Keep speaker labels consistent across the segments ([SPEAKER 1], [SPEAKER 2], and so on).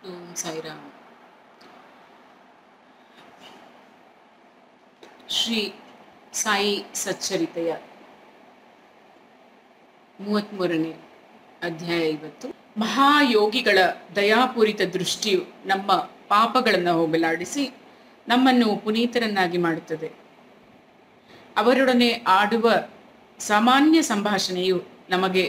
[SPEAKER 1] ಓಂ ಸಾಯಿರಾಮ್ ಶ್ರೀ ಸಾಯಿ ಸಚ್ಚರಿತೆಯ ಮೂವತ್ತ್ಮೂರನೇ ಅಧ್ಯಾಯ ಇವತ್ತು ಮಹಾಯೋಗಿಗಳ ದಯಾಪೂರಿತ ದೃಷ್ಟಿಯು ನಮ್ಮ ಪಾಪಗಳನ್ನು ಹೋಗಲಾಡಿಸಿ ನಮ್ಮನ್ನು ಪುನೀತರನ್ನಾಗಿ ಮಾಡುತ್ತದೆ ಅವರೊಡನೆ ಆಡುವ ಸಾಮಾನ್ಯ ಸಂಭಾಷಣೆಯು ನಮಗೆ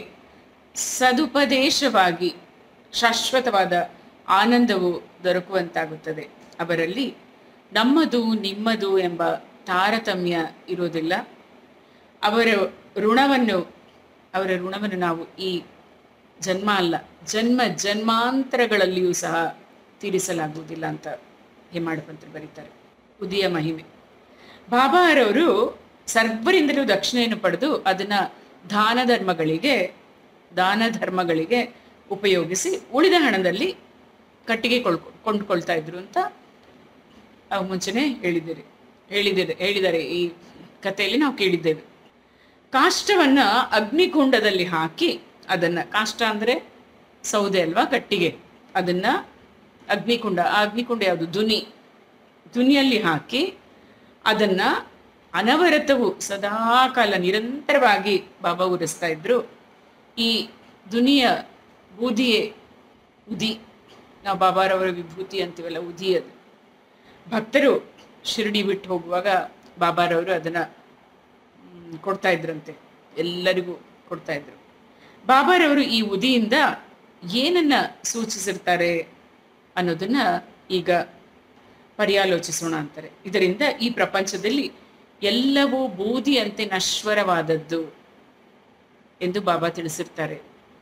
[SPEAKER 1] ಸದುಪದೇಶವಾಗಿ ಶಾಶ್ವತವಾದ ಆನಂದವು ದೊರಕುವಂತಾಗುತ್ತದೆ ಅವರಲ್ಲಿ ನಮ್ಮದು ನಿಮ್ಮದು ಎಂಬ ತಾರತಮ್ಯ ಇರುವುದಿಲ್ಲ ಅವರ ಋಣವನ್ನು ಅವರ ಋಣವನ್ನು ನಾವು ಈ ಜನ್ಮ ಅಲ್ಲ ಜನ್ಮ ಜನ್ಮಾಂತರಗಳಲ್ಲಿಯೂ ಸಹ ತೀರಿಸಲಾಗುವುದಿಲ್ಲ ಅಂತ ಹೇಮಾಡಪಂತರು ಬರೀತಾರೆ ಉದಿಯ ಮಹಿಮೆ ಬಾಬಾರವರು ಸರ್ವರಿಂದಲೂ ದಕ್ಷಿಣೆಯನ್ನು ಪಡೆದು ಅದನ್ನ ದಾನ ಧರ್ಮಗಳಿಗೆ ದಾನ ಧರ್ಮಗಳಿಗೆ ಉಪಯೋಗಿಸಿ ಉಳಿದ ಹಣದಲ್ಲಿ ಕಟ್ಟಿಗೆ ಕೊಳ್ಕೊ ಕೊಂಡ್ಕೊಳ್ತಾ ಇದ್ರು ಅಂತ ಅವು ಮುಂಚೆನೆ ಹೇಳಿದ್ದೀರಿ ಹೇಳಿದ್ದೀರಿ ಹೇಳಿದ್ದಾರೆ ಈ ಕಥೆಯಲ್ಲಿ ನಾವು ಕೇಳಿದ್ದೇವೆ ಕಾಷ್ಟವನ್ನ ಅಗ್ನಿಕುಂಡದಲ್ಲಿ ಹಾಕಿ ಅದನ್ನ ಕಾಷ್ಟ ಅಂದ್ರೆ ಸೌದೆ ಅಲ್ವಾ ಕಟ್ಟಿಗೆ ಅದನ್ನ ಅಗ್ನಿಕುಂಡ ಆ ಅಗ್ನಿಕುಂಡ ಯಾವುದು ದುನಿ ದುನಿಯಲ್ಲಿ ಹಾಕಿ ಅದನ್ನ ಅನವರತವು ಸದಾಕಾಲ ನಿರಂತರವಾಗಿ ಬಾಬಾ ಉರಿಸ್ತಾ ಇದ್ರು ಈ ದುನಿಯ ಬೂದಿಯೇ ಉದಿ ನಾವು ಬಾಬಾರವರ ವಿಭೂತಿ ಅಂತೀವಲ್ಲ ಉದಿ ಅದು ಭಕ್ತರು ಶಿರಡಿ ಬಿಟ್ಟು ಹೋಗುವಾಗ ಬಾಬಾರವರು ಅದನ್ನ ಮ್, ಕೊಡ್ತಾ ಇದ್ರಂತೆ ಎಲ್ಲರಿಗೂ ಕೊಡ್ತಾ ಇದ್ರು ಬಾಬಾರವರು ಈ ಉದಿಯಿಂದ ಏನನ್ನ ಸೂಚಿಸಿರ್ತಾರೆ ಅನ್ನೋದನ್ನ ಈಗ ಪರ್ಯಾಲೋಚಿಸೋಣ ಅಂತಾರೆ ಇದರಿಂದ ಈ ಪ್ರಪಂಚದಲ್ಲಿ ಎಲ್ಲವೂ ಬೂದಿಯಂತೆ ನಶ್ವರವಾದದ್ದು ಎಂದು ಬಾಬಾ ತಿಳಿಸಿರ್ತಾರೆ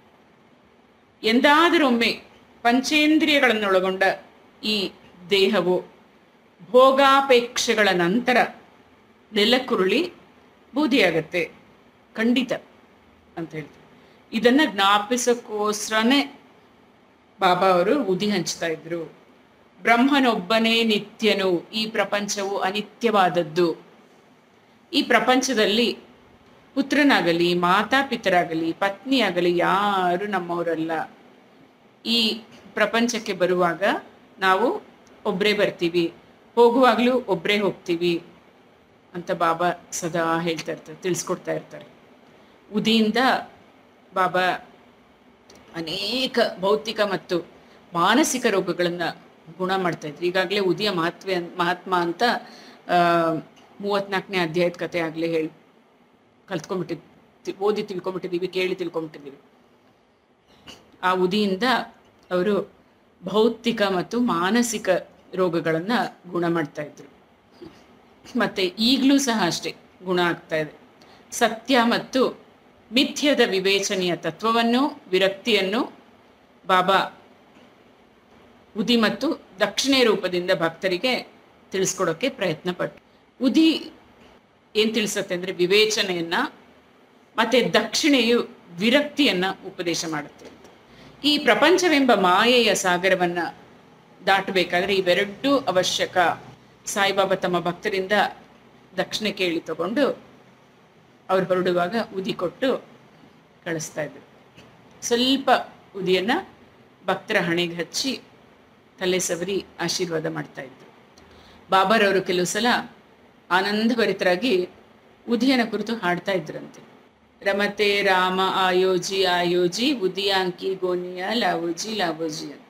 [SPEAKER 1] ಎಂದಾದರೊಮ್ಮೆ ಪಂಚೇಂದ್ರಿಯಗಳನ್ನೊಳಗೊಂಡ ಈ ದೇಹವು ಭೋಗಾಪೇಕ್ಷೆಗಳ ನಂತರ ನೆಲಕ್ಕುರುಳಿ ಬೂದಿಯಾಗತ್ತೆ ಖಂಡಿತ ಅಂತ ಹೇಳ್ತಾರೆ ಇದನ್ನ ಜ್ಞಾಪಿಸೋಕ್ಕೋಸ್ಕರನೇ ಬಾಬಾ ಅವರು ಉದಿ ಹಂಚ್ತಾ ಇದ್ರು ಬ್ರಹ್ಮನೊಬ್ಬನೇ ನಿತ್ಯನು ಈ ಪ್ರಪಂಚವು ಅನಿತ್ಯವಾದದ್ದು ಈ ಪ್ರಪಂಚದಲ್ಲಿ ಪುತ್ರನಾಗಲಿ ಮಾತಾಪಿತರಾಗಲಿ ಪತ್ನಿಯಾಗಲಿ ಯಾರು ನಮ್ಮವರಲ್ಲ ಈ ಪ್ರಪಂಚಕ್ಕೆ ಬರುವಾಗ ನಾವು ಒಬ್ಬರೇ ಬರ್ತೀವಿ ಹೋಗುವಾಗಲೂ ಒಬ್ಬರೇ ಹೋಗ್ತೀವಿ ಅಂತ ಬಾಬಾ ಸದಾ ಹೇಳ್ತಾ ಇರ್ತಾರೆ ತಿಳಿಸ್ಕೊಡ್ತಾ ಇರ್ತಾರೆ ಉದಿಯಿಂದ ಬಾಬಾ ಅನೇಕ ಭೌತಿಕ ಮತ್ತು ಮಾನಸಿಕ ರೋಗಗಳನ್ನು ಗುಣ ಮಾಡ್ತಾ ಇದ್ರು ಈಗಾಗಲೇ ಉದಿಯ ಮಹತ್ವ ಮಹಾತ್ಮ ಅಂತ ಆ, ಮೂವತ್ನಾಲ್ಕನೇ ಅಧ್ಯಾಯದ ಕತೆ ಆಗಲೇ ಹೇಳಿ ಕಲ್ತ್ಕೊಂಡ್ಬಿಟ್ಟಿದ್ ಓದಿ ತಿಳ್ಕೊಂಬಿಟ್ಟಿದ್ದೀವಿ ಕೇಳಿ ತಿಳ್ಕೊಂಬಿಟ್ಟಿದ್ದೀವಿ ಆ ಉದಿಯಿಂದ ಅವರು ಭೌತಿಕ ಮತ್ತು ಮಾನಸಿಕ ರೋಗಗಳನ್ನು ಗುಣ ಮಾಡ್ತಾ ಇದ್ರು ಮತ್ತೆ ಈಗಲೂ ಸಹ ಅಷ್ಟೇ ಗುಣ ಆಗ್ತಾ ಇದೆ ಸತ್ಯ ಮತ್ತು ಮಿಥ್ಯದ ವಿವೇಚನೆಯ ತತ್ವವನ್ನು ವಿರಕ್ತಿಯನ್ನು ಬಾಬಾ ಉದಿ ಮತ್ತು ದಕ್ಷಿಣೆ ರೂಪದಿಂದ ಭಕ್ತರಿಗೆ ತಿಳಿಸ್ಕೊಡೋಕೆ ಪ್ರಯತ್ನ ಪಟ್ಟು ಉದಿ ಏನ್ ತಿಳಿಸುತ್ತೆ ಅಂದ್ರೆ ವಿವೇಚನೆಯನ್ನ ಮತ್ತೆ ದಕ್ಷಿಣೆಯು ವಿರಕ್ತಿಯನ್ನ ಉಪದೇಶ ಮಾಡುತ್ತೆ ಅಂತ. ಈ ಪ್ರಪಂಚವೆಂಬ ಮಾಯೆಯ ಸಾಗರವನ್ನ ದಾಟಬೇಕಾದ್ರೆ ಇವೆರಡೂ ಅವಶ್ಯಕ ಸಾಯಿಬಾಬಾ ತಮ್ಮ ಭಕ್ತರಿಂದ ದಕ್ಷಿಣೆ ಕೇಳಿ ತಗೊಂಡು ಅವ್ರು ಹೊರಡುವಾಗ ಉದಿ ಕೊಟ್ಟು ಕಳಿಸ್ತಾ ಇದ್ರು ಸ್ವಲ್ಪ ಉದಿಯನ್ನ ಭಕ್ತರ ಹಣೆಗೆ ಹಚ್ಚಿ ತಲೆ ಸವರಿ ಆಶೀರ್ವಾದ ಮಾಡ್ತಾ ಇದ್ರು ಬಾಬಾರವರು ಕೆಲವು ಸಲ ಆನಂದಭರಿತರಾಗಿ ಉದಿಯನ ಕುರಿತು ಹಾಡ್ತಾ ಇದ್ರಂತೆ ರಮತೆ ರಾಮ ಆಯೋಜಿ ಆಯೋಜಿ ಉದಿಯಾಂಕಿ ಗೋನಿಯ ಲಾವೋಜಿ ಲಾವೋಜಿ ಅಂತ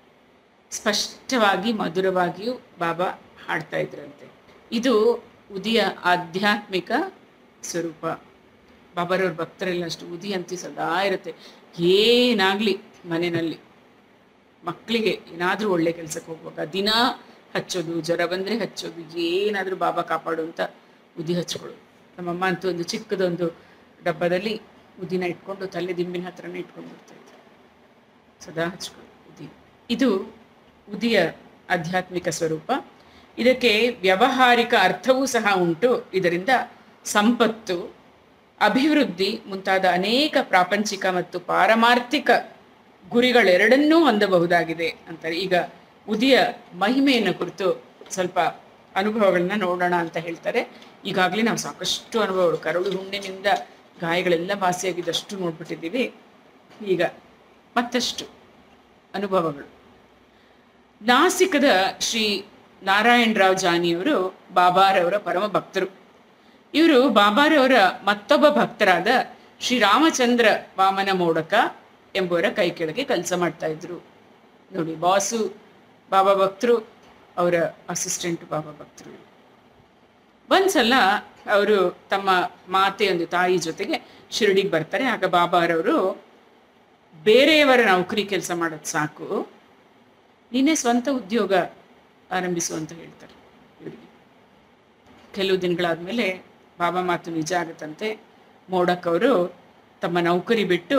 [SPEAKER 1] ಸ್ಪಷ್ಟವಾಗಿ ಮಧುರವಾಗಿಯೂ ಬಾಬಾ ಹಾಡ್ತಾ ಇದ್ರಂತೆ ಇದು ಉದಿಯ ಆಧ್ಯಾತ್ಮಿಕ ಸ್ವರೂಪ ಬಾಬಾರವ್ರ ಭಕ್ತರೆಲ್ಲ ಅಷ್ಟು ಉದಿ ಅಂತಿ ಸದಾ ಇರುತ್ತೆ ಏನಾಗ್ಲಿ ಮನೆಯಲ್ಲಿ ಮಕ್ಕಳಿಗೆ ಏನಾದರೂ ಒಳ್ಳೆ ಕೆಲಸಕ್ಕೆ ಹೋಗುವಾಗ ದಿನ ಹಚ್ಚೋದು ಜ್ವರ ಬಂದರೆ ಹಚ್ಚೋದು ಏನಾದರೂ ಬಾಬಾ ಕಾಪಾಡು ಅಂತ ಉದಿ ಹಚ್ಕೊಳ್ಳೋದು ನಮ್ಮಮ್ಮ ಅಂತೂ ಒಂದು ಚಿಕ್ಕದೊಂದು ಡಬ್ಬದಲ್ಲಿ ಉದಿನ ಇಟ್ಕೊಂಡು ತಲೆ ದಿಂಬಿನ ಹತ್ರನೇ ಇಟ್ಕೊಂಡು ಬರ್ತಾ ಇದ್ರು ಸದಾ ಹಚ್ಕೊಳ್ಳೋದು ಉದಿ ಇದು ಉದಿಯ ಆಧ್ಯಾತ್ಮಿಕ ಸ್ವರೂಪ ಇದಕ್ಕೆ ವ್ಯಾವಹಾರಿಕ ಅರ್ಥವೂ ಸಹ ಉಂಟು ಇದರಿಂದ ಸಂಪತ್ತು ಅಭಿವೃದ್ಧಿ ಮುಂತಾದ ಅನೇಕ ಪ್ರಾಪಂಚಿಕ ಮತ್ತು ಪಾರಮಾರ್ಥಿಕ ಗುರಿಗಳೆರಡನ್ನೂ ಹೊಂದಬಹುದಾಗಿದೆ ಅಂತಾರೆ ಈಗ ಉದಿಯ ಮಹಿಮೆಯನ್ನು ಕುರಿತು ಸ್ವಲ್ಪ ಅನುಭವಗಳನ್ನ ನೋಡೋಣ ಅಂತ ಹೇಳ್ತಾರೆ ಈಗಾಗಲೇ ನಾವು ಸಾಕಷ್ಟು ಅನುಭವಗಳು ಕರಳು ಹುಣ್ಣಿನಿಂದ ಗಾಯಗಳೆಲ್ಲ ವಾಸಿಯಾಗಿದ್ದಷ್ಟು ನೋಡ್ಬಿಟ್ಟಿದ್ದೀವಿ ಈಗ ಮತ್ತಷ್ಟು ಅನುಭವಗಳು ನಾಸಿಕದ ಶ್ರೀ ನಾರಾಯಣರಾವ್ ಜಾನಿಯವರು ಬಾಬಾರವರ ಪರಮ ಭಕ್ತರು ಇವರು ಬಾಬಾರವರ ಮತ್ತೊಬ್ಬ ಭಕ್ತರಾದ ಶ್ರೀ ರಾಮಚಂದ್ರ ವಾಮನ ಮೋಡಕ ಎಂಬುವರ ಕೈ ಕೆಳಗೆ ಕೆಲಸ ಮಾಡ್ತಾ ಇದ್ರು ನೋಡಿ ಬಾಸು ಬಾಬಾ ಭಕ್ತರು ಅವರ ಅಸಿಸ್ಟೆಂಟ್ ಬಾಬಾ ಭಕ್ತರು ಒಂದ್ಸಲ ಅವರು ತಮ್ಮ ಮಾತೆಯೊಂದು ತಾಯಿ ಜೊತೆಗೆ ಶಿರಡಿಗೆ ಬರ್ತಾರೆ ಆಗ ಬಾಬಾರವರು ಬೇರೆಯವರ ನೌಕರಿ ಕೆಲಸ ಮಾಡೋದು ಸಾಕು ನೀನೇ ಸ್ವಂತ ಉದ್ಯೋಗ ಆರಂಭಿಸು ಅಂತ ಹೇಳ್ತಾರೆ ಇವರಿಗೆ ಕೆಲವು ದಿನಗಳಾದ್ಮೇಲೆ ಬಾಬಾ ಮಾತು ನಿಜ ಆಗುತ್ತಂತೆ ಮೋಡಕ್ ಅವರು ತಮ್ಮ ನೌಕರಿ ಬಿಟ್ಟು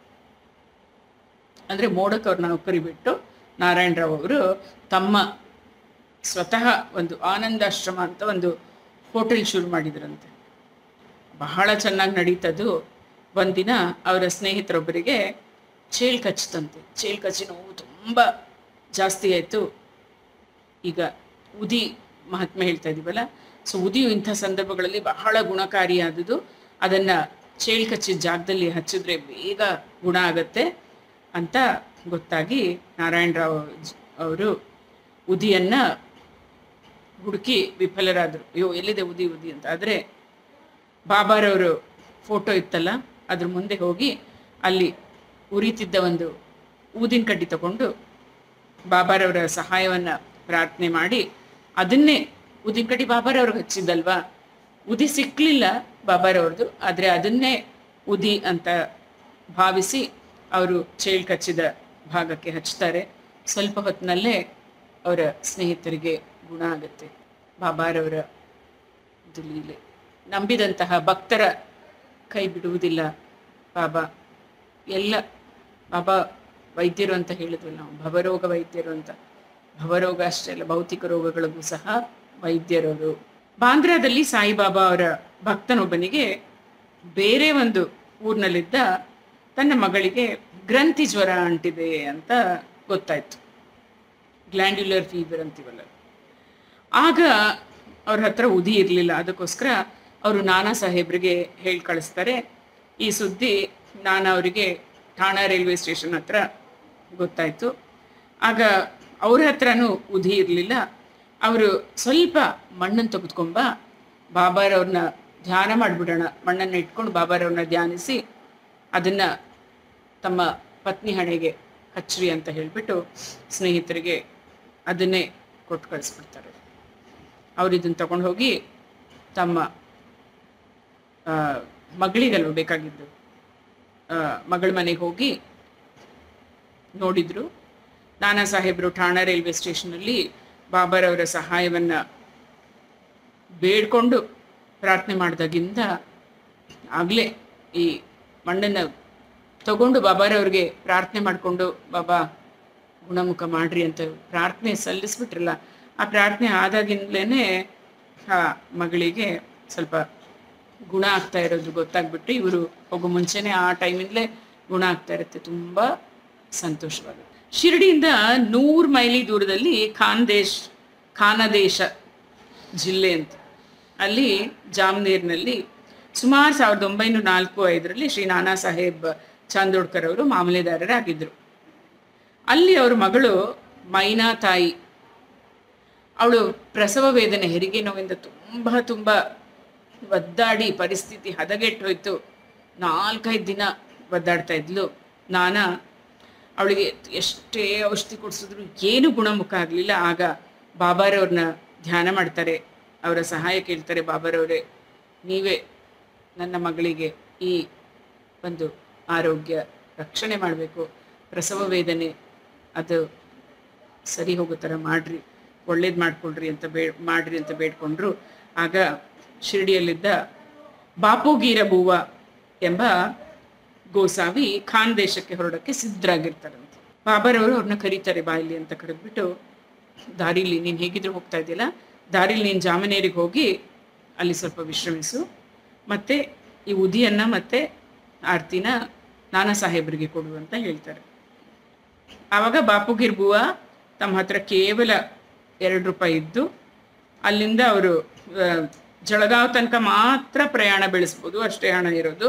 [SPEAKER 1] ಅಂದ್ರೆ ಮೋಡಕ್ ಅವ್ರ ನೌಕರಿ ಬಿಟ್ಟು ನಾರಾಯಣರಾವ್ ಅವರು ತಮ್ಮ ಸ್ವತಃ ಒಂದು ಆನಂದಾಶ್ರಮ ಅಂತ ಒಂದು ಹೋಟೆಲ್ ಶುರು ಮಾಡಿದ್ರಂತೆ ಬಹಳ ಚೆನ್ನಾಗಿ ನಡೀತದು ಒಂದಿನ ಅವರ ಸ್ನೇಹಿತರೊಬ್ಬರಿಗೆ ಚೇಳು ಕಚ್ಚಿತಂತೆ ಚೇಳು ಕಚ್ಚಿ ನೋವು ತುಂಬ ಜಾಸ್ತಿ ಆಯಿತು ಈಗ ಉದಿ ಮಹಾತ್ಮೆ ಹೇಳ್ತಾ ಇದೀವಲ್ಲ ಸೊ ಉದಿಯು ಇಂಥ ಸಂದರ್ಭಗಳಲ್ಲಿ ಬಹಳ ಗುಣಕಾರಿಯಾದುದು ಅದನ್ನು ಚೇಳು ಕಚ್ಚಿದ ಜಾಗದಲ್ಲಿ ಹಚ್ಚಿದ್ರೆ ಬೇಗ ಗುಣ ಆಗತ್ತೆ ಅಂತ ಗೊತ್ತಾಗಿ ನಾರಾಯಣರಾವ್ ಜ್- ಅವರು ಉದಿಯನ್ನ ಹುಡುಕಿ ವಿಫಲರಾದರು ಅಯ್ಯೋ ಎಲ್ಲಿದೆ ಉದಿ ಉದಿ ಅಂತ ಆದರೆ ಬಾಬಾರವರು ಫೋಟೋ ಇತ್ತಲ್ಲ ಅದ್ರ ಮುಂದೆ ಹೋಗಿ ಅಲ್ಲಿ ಉರಿತಿದ್ದ ಒಂದು ಊದಿನ ಕಡ್ಡಿ ತಗೊಂಡು ಬಾಬಾರವರ ಸಹಾಯವನ್ನ ಪ್ರಾರ್ಥನೆ ಮಾಡಿ ಅದನ್ನೇ ಉದಿನ ಕಡ್ಡಿ ಬಾಬಾರವ್ರಿಗೆ ಹಚ್ಚಿದ್ದಲ್ವಾ ಉದಿ ಸಿಕ್ಲಿಲ್ಲ ಬಾಬಾರವ್ರದ್ದು ಆದರೆ ಅದನ್ನೇ ಉದಿ ಅಂತ ಭಾವಿಸಿ ಅವರು ಚೇಳು ಕಚ್ಚಿದ ಭಾಗಕ್ಕೆ ಹಚ್ತಾರೆ ಸ್ವಲ್ಪ ಹೊತ್ತಿನಲ್ಲೇ ಅವರ ಸ್ನೇಹಿತರಿಗೆ ಗುಣ ಆಗುತ್ತೆ ಬಾಬಾರವರ ಇದು ಲೀಲೆ ನಂಬಿದಂತಹ ಭಕ್ತರ ಕೈ ಬಿಡುವುದಿಲ್ಲ ಬಾಬಾ ಎಲ್ಲ ಬಾಬಾ ವೈದ್ಯರು ಅಂತ ಹೇಳಿದ್ವಲ್ಲ ನಾವು ಭವರೋಗ ವೈದ್ಯರು ಅಂತ ಭವರೋಗ ಅಷ್ಟೇ ಅಲ್ಲ ಭೌತಿಕ ರೋಗಗಳಿಗೂ ಸಹ ವೈದ್ಯರವರು ಬಾಂದ್ರಾದಲ್ಲಿ ಸಾಯಿಬಾಬಾ ಅವರ ಭಕ್ತನೊಬ್ಬನಿಗೆ ಬೇರೆ ಒಂದು ಊರಿನಲ್ಲಿದ್ದ ತನ್ನ ಮಗಳಿಗೆ ಗ್ರಂಥಿ ಜ್ವರ ಅಂಟಿದೆ ಅಂತ ಗೊತ್ತಾಯ್ತು ಗ್ಲ್ಯಾಂಡ್ಯುಲರ್ ಫೀವರ್ ಅಂತೀವಲ್ಲ ಆಗ ಅವ್ರ ಹತ್ರ ಉದಿ ಇರಲಿಲ್ಲ ಅದಕ್ಕೋಸ್ಕರ ಅವರು ನಾನಾ ಸಾಹೇಬ್ರಿಗೆ ಹೇಳಿ ಕಳಿಸ್ತಾರೆ ಈ ಸುದ್ದಿ ನಾನು ಅವರಿಗೆ ಠಾಣಾ ರೈಲ್ವೆ ಸ್ಟೇಷನ್ ಹತ್ರ ಗೊತ್ತಾಯ್ತು ಆಗ ಅವ್ರ ಹತ್ರನೂ ಉದಿ ಇರಲಿಲ್ಲ ಅವರು ಸ್ವಲ್ಪ ಮಣ್ಣನ್ನು ತೆಗೆದುಕೊಂಬ ಬಾಬಾರವ್ರನ್ನ ಧ್ಯಾನ ಮಾಡಿಬಿಡೋಣ ಮಣ್ಣನ್ನು ಇಟ್ಕೊಂಡು ಬಾಬಾರವ್ರನ್ನ ಧ್ಯಾನಿಸಿ ಅದನ್ನು ತಮ್ಮ ಪತ್ನಿ ಹಣೆಗೆ ಹಚ್ಚ್ರಿ ಅಂತ ಹೇಳಿಬಿಟ್ಟು ಸ್ನೇಹಿತರಿಗೆ ಅದನ್ನೇ ಕೊಟ್ಟು ಕಳಿಸ್ಬಿಡ್ತಾರೆ ಅವ್ರು ಇದನ್ನು ತಗೊಂಡು ಹೋಗಿ ತಮ್ಮ ಆ, ಮಗಳಿಗಲ್ವ ಬೇಕಾಗಿದ್ದು ಆ, ಮಗಳ ಮನೆಗೆ ಹೋಗಿ ನೋಡಿದ್ರು ನಾನಾ ಸಾಹೇಬರು ಠಾಣಾ ರೈಲ್ವೆ ಸ್ಟೇಷನಲ್ಲಿ ಬಾಬಾರವರ ಸಹಾಯವನ್ನ ಬೇಡ್ಕೊಂಡು ಪ್ರಾರ್ಥನೆ ಮಾಡಿದಾಗಿಂದ ಆಗಲೇ ಈ ಮಣ್ಣನ್ನು ತಗೊಂಡು ಬಾಬಾರವ್ರಿಗೆ ಪ್ರಾರ್ಥನೆ ಮಾಡಿಕೊಂಡು ಬಾಬಾ ಗುಣಮುಖ ಮಾಡ್ರಿ ಅಂತ ಪ್ರಾರ್ಥನೆ ಸಲ್ಲಿಸ್ಬಿಟ್ರಲ್ಲ ಆ ಪ್ರಾರ್ಥನೆ ಆದಾಗಿಂದಲೇ ಆ ಮಗಳಿಗೆ ಸ್ವಲ್ಪ ಗುಣ ಆಗ್ತಾ ಇರೋದು ಗೊತ್ತಾಗ್ಬಿಟ್ಟು ಇವರು ಹೋಗೋ ಮುಂಚೆನೆ ಆ ಟೈಮಿಂದಲೇ ಗುಣ ಆಗ್ತಾ ಇರುತ್ತೆ ತುಂಬ ಸಂತೋಷವಾಗುತ್ತೆ ಶಿರಡಿಯಿಂದ ನೂರು ಮೈಲಿ ದೂರದಲ್ಲಿ ಖಾನ್ದೇಶ್ ಖಾನದೇಶ ಜಿಲ್ಲೆ ಅಂತ ಅಲ್ಲಿ ಜಾಮ್ನೇರ್ನಲ್ಲಿ ಸುಮಾರು ಸಾವಿರದ ಒಂಬೈನೂರ ನಾಲ್ಕು ಐದರಲ್ಲಿ ಶ್ರೀ ನಾನಾ ಸಾಹೇಬ್ ಚಾಂದೋಡ್ಕರ್ ಅವರು ಮಾಮಲೆದಾರರಾಗಿದ್ದರು ಅಲ್ಲಿ ಅವ್ರ ಮಗಳು ಮೈನಾ ತಾಯಿ ಅವಳು ಪ್ರಸವ ವೇದನೆ ಹೆರಿಗೆ ನೋವಿಂದ ತುಂಬ ತುಂಬ ಒದ್ದಾಡಿ ಪರಿಸ್ಥಿತಿ ಹದಗೆಟ್ಟು ಹೋಯ್ತು ನಾಲ್ಕೈದು ದಿನ ಒದ್ದಾಡ್ತಾ ಇದ್ಲು ನಾನಾ ಅವಳಿಗೆ ಎಷ್ಟೇ ಔಷಧಿ ಕೊಡಿಸಿದ್ರು ಏನು ಗುಣಮುಖ ಆಗಲಿಲ್ಲ ಆಗ ಬಾಬಾರವ್ರನ್ನ ಧ್ಯಾನ ಮಾಡ್ತಾರೆ ಅವರ ಸಹಾಯ ಕೇಳ್ತಾರೆ ಬಾಬಾರವರೇ ನೀವೇ ನನ್ನ ಮಗಳಿಗೆ ಈ ಒಂದು ಆರೋಗ್ಯ ರಕ್ಷಣೆ ಮಾಡಬೇಕು ಪ್ರಸವ ವೇದನೆ ಅದು ಸರಿ ಹೋಗೋ ಥರ ಮಾಡ್ರಿ ಒಳ್ಳೇದು ಮಾಡ್ಕೊಳ್ರಿ ಅಂತ ಬೇ ಮಾಡ್ರಿ ಅಂತ ಬೇಡ್ಕೊಂಡ್ರು ಆಗ ಶಿರಡಿಯಲ್ಲಿದ್ದ ಬಾಪುಗೀರ ಬೂವ ಎಂಬ ಗೋಸಾವಿ ಖಾನ್ ದೇಶಕ್ಕೆ ಹೊರಡಕ್ಕೆ ಸಿದ್ಧರಾಗಿರ್ತಾರಂತೆ ಬಾಬರವರು ಅವ್ರನ್ನ ಕರೀತಾರೆ ಬಾಯಲ್ಲಿ ಅಂತ ಕರೆದ್ಬಿಟ್ಟು ದಾರಿಲಿ ನೀನು ಹೇಗಿದ್ರು ಹೋಗ್ತಾ ಇದೆಯಲ್ಲ ದಾರಿಲಿ ನೀನು ಜಾಮನೇರಿಗೆ ಹೋಗಿ ಅಲ್ಲಿ ಸ್ವಲ್ಪ ವಿಶ್ರಮಿಸು ಮತ್ತೆ ಈ ಉದಿಯನ್ನ ಮತ್ತೆ ಆರ್ತಿನ ನಾನಾ ಸಾಹೇಬರಿಗೆ ಕೊಡು ಅಂತ ಹೇಳ್ತಾರೆ ಆವಾಗ ಬಾಪುಗಿರ್ ಬುವ ತಮ್ಮ ಹತ್ರ ಕೇವಲ ಎರಡು ರೂಪಾಯಿ ಇದ್ದು ಅಲ್ಲಿಂದ ಅವರು ಜಳಗಾವ್ ತನಕ ಮಾತ್ರ ಪ್ರಯಾಣ ಬೆಳೆಸ್ಬೋದು ಅಷ್ಟೇ ಹಣ ಇರೋದು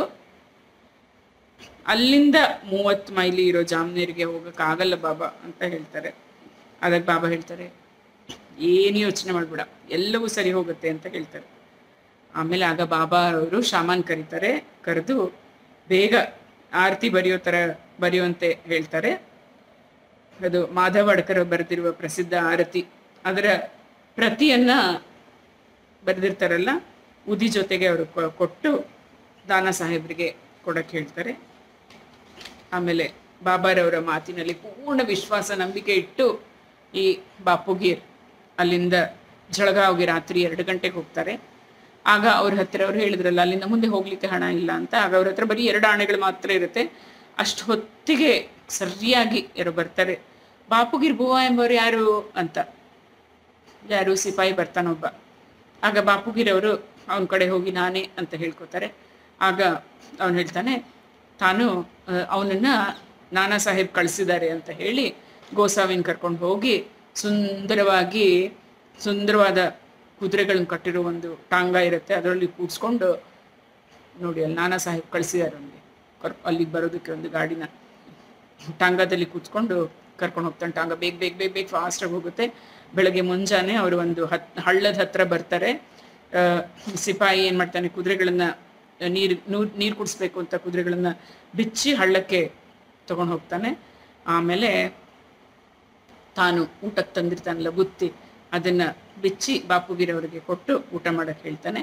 [SPEAKER 1] ಅಲ್ಲಿಂದ ಮೂವತ್ತು ಮೈಲಿ ಇರೋ ಜಾಮ್ನೇರಿಗೆ ಹೋಗಕ್ಕಾಗಲ್ಲ ಬಾಬಾ ಅಂತ ಹೇಳ್ತಾರೆ ಅದಕ್ಕೆ ಬಾಬಾ ಹೇಳ್ತಾರೆ ಏನು ಯೋಚನೆ ಮಾಡ್ಬೇಡ ಎಲ್ಲವೂ ಸರಿ ಹೋಗುತ್ತೆ ಅಂತ ಹೇಳ್ತಾರೆ ಆಮೇಲೆ ಆಗ ಬಾಬಾ ಅವರು ಶಾಮಾನ್ ಕರೀತಾರೆ ಕರೆದು ಬೇಗ ಆರತಿ ಬರೆಯೋ ಥರ ಬರೆಯುವಂತೆ ಹೇಳ್ತಾರೆ ಅದು ಮಾಧವ ಅಡ್ಕರ್ ಬರೆದಿರುವ ಪ್ರಸಿದ್ಧ ಆರತಿ ಅದರ ಪ್ರತಿಯನ್ನ ಬರೆದಿರ್ತಾರಲ್ಲ ಉದಿ ಜೊತೆಗೆ ಅವರು ಕೊ- ಕೊಟ್ಟು ದಾನಾ ಸಾಹೇಬ್ರಿಗೆ ಕೊಡಕ್ಕೆ ಹೇಳ್ತಾರೆ ಆಮೇಲೆ ಬಾಬಾರವರ ಮಾತಿನಲ್ಲಿ ಪೂರ್ಣ ವಿಶ್ವಾಸ ನಂಬಿಕೆ ಇಟ್ಟು ಈ ಬಾಪುಗೀರ್ ಅಲ್ಲಿಂದ ಜಳಗಾವ್ಗೆ ರಾತ್ರಿ ಎರಡು ಗಂಟೆಗೆ ಹೋಗ್ತಾರೆ ಆಗ ಅವ್ರ ಹತ್ರ ಅವ್ರು ಹೇಳಿದ್ರಲ್ಲ ಅಲ್ಲಿಂದ ಮುಂದೆ ಹೋಗ್ಲಿಕ್ಕೆ ಹಣ ಇಲ್ಲ ಅಂತ ಆಗ ಅವ್ರ ಹತ್ರ ಬರೀ ಎರಡು ಆಣೆಗಳು ಮಾತ್ರ ಇರುತ್ತೆ ಅಷ್ಟು ಹೊತ್ತಿಗೆ ಸರಿಯಾಗಿ ಯಾರು ಬರ್ತಾರೆ ಬಾಪುಗಿರ್ ಬುವ ಎಂಬವ್ರು ಯಾರು ಅಂತ ಯಾರು ಸಿಪಾಯಿ ಬರ್ತಾನೊಬ್ಬ ಆಗ ಬಾಪುಗಿರ್ ಅವರು ಅವನ ಕಡೆ ಹೋಗಿ ನಾನೇ ಅಂತ ಹೇಳ್ಕೊತಾರೆ ಆಗ ಅವನು ಹೇಳ್ತಾನೆ ತಾನು ಅವನನ್ನ ನಾನಾ ಸಾಹೇಬ್ ಕಳಿಸಿದ್ದಾರೆ ಅಂತ ಹೇಳಿ ಗೋಸಾವಿನ ಕರ್ಕೊಂಡು ಹೋಗಿ ಸುಂದರವಾಗಿ ಸುಂದರವಾದ ಕುದುರೆಗಳನ್ನ ಕಟ್ಟಿರೋ ಒಂದು ಟಾಂಗ ಇರುತ್ತೆ ಅದರಲ್ಲಿ ಕೂಡ್ಸ್ಕೊಂಡು ನೋಡಿ ಅಲ್ಲಿ ನಾನಾ ಸಾಹೇಬ್ ಕಳಿಸಿದ್ದಾರೆ ಅವನಿಗೆ ಕರ್ ಅಲ್ಲಿಗೆ ಬರೋದಕ್ಕೆ ಒಂದು ಗಾಡಿನ ಟಾಂಗಾದಲ್ಲಿ ಕೂತ್ಕೊಂಡು ಕರ್ಕೊಂಡು ಹೋಗ್ತಾನೆ ಟಾಂಗ ಬೇಗ ಬೇಗ ಬೇಗ ಬೇಗ ಫಾಸ್ಟಾಗಿ ಹೋಗುತ್ತೆ ಬೆಳಗ್ಗೆ ಮುಂಜಾನೆ ಅವರು ಒಂದು ಹತ್ ಹಳ್ಳದ ಹತ್ರ ಬರ್ತಾರೆ ಆ, ಸಿಪಾಯಿ ಏನು ಮಾಡ್ತಾನೆ ಕುದುರೆಗಳನ್ನ ನೀರು ನೀರು ಕುಡಿಸ್ಬೇಕು ಅಂತ ಕುದುರೆಗಳನ್ನ ಬಿಚ್ಚಿ ಹಳ್ಳಕ್ಕೆ ತಗೊಂಡು ಹೋಗ್ತಾನೆ ಆಮೇಲೆ ತಾನು ಊಟಕ್ಕೆ ತಂದಿರ್ತಾನಲ್ಲ ಬುತ್ತಿ ಅದನ್ನ ಬಿಚ್ಚಿ ಬಾಪುಗಿರವರಿಗೆ ಕೊಟ್ಟು ಊಟ ಮಾಡಕ್ಕೆ ಹೇಳ್ತಾನೆ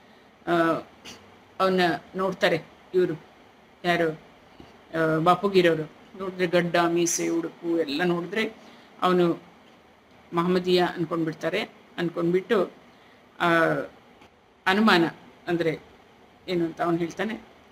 [SPEAKER 1] ಅವನ್ನ ನೋಡ್ತಾರೆ ಇವರು ಯಾರು ಆ, ಬಾಪುಗಿರವರು ನೋಡಿದ್ರೆ ಗಡ್ಡ ಮೀಸೆ ಉಡುಪು ಎಲ್ಲ ನೋಡಿದ್ರೆ ಅವನು ಮಹಮ್ಮದೀಯ ಅನ್ಕೊಂಡ್ಬಿಡ್ತಾರೆ ಅನ್ಕೊಂಡ್ಬಿಟ್ಟು ಆ, ಅನುಮಾನ ಅಂದರೆ ಏನು ಅಂತ ಅವನು ಹೇಳ್ತಾನೆ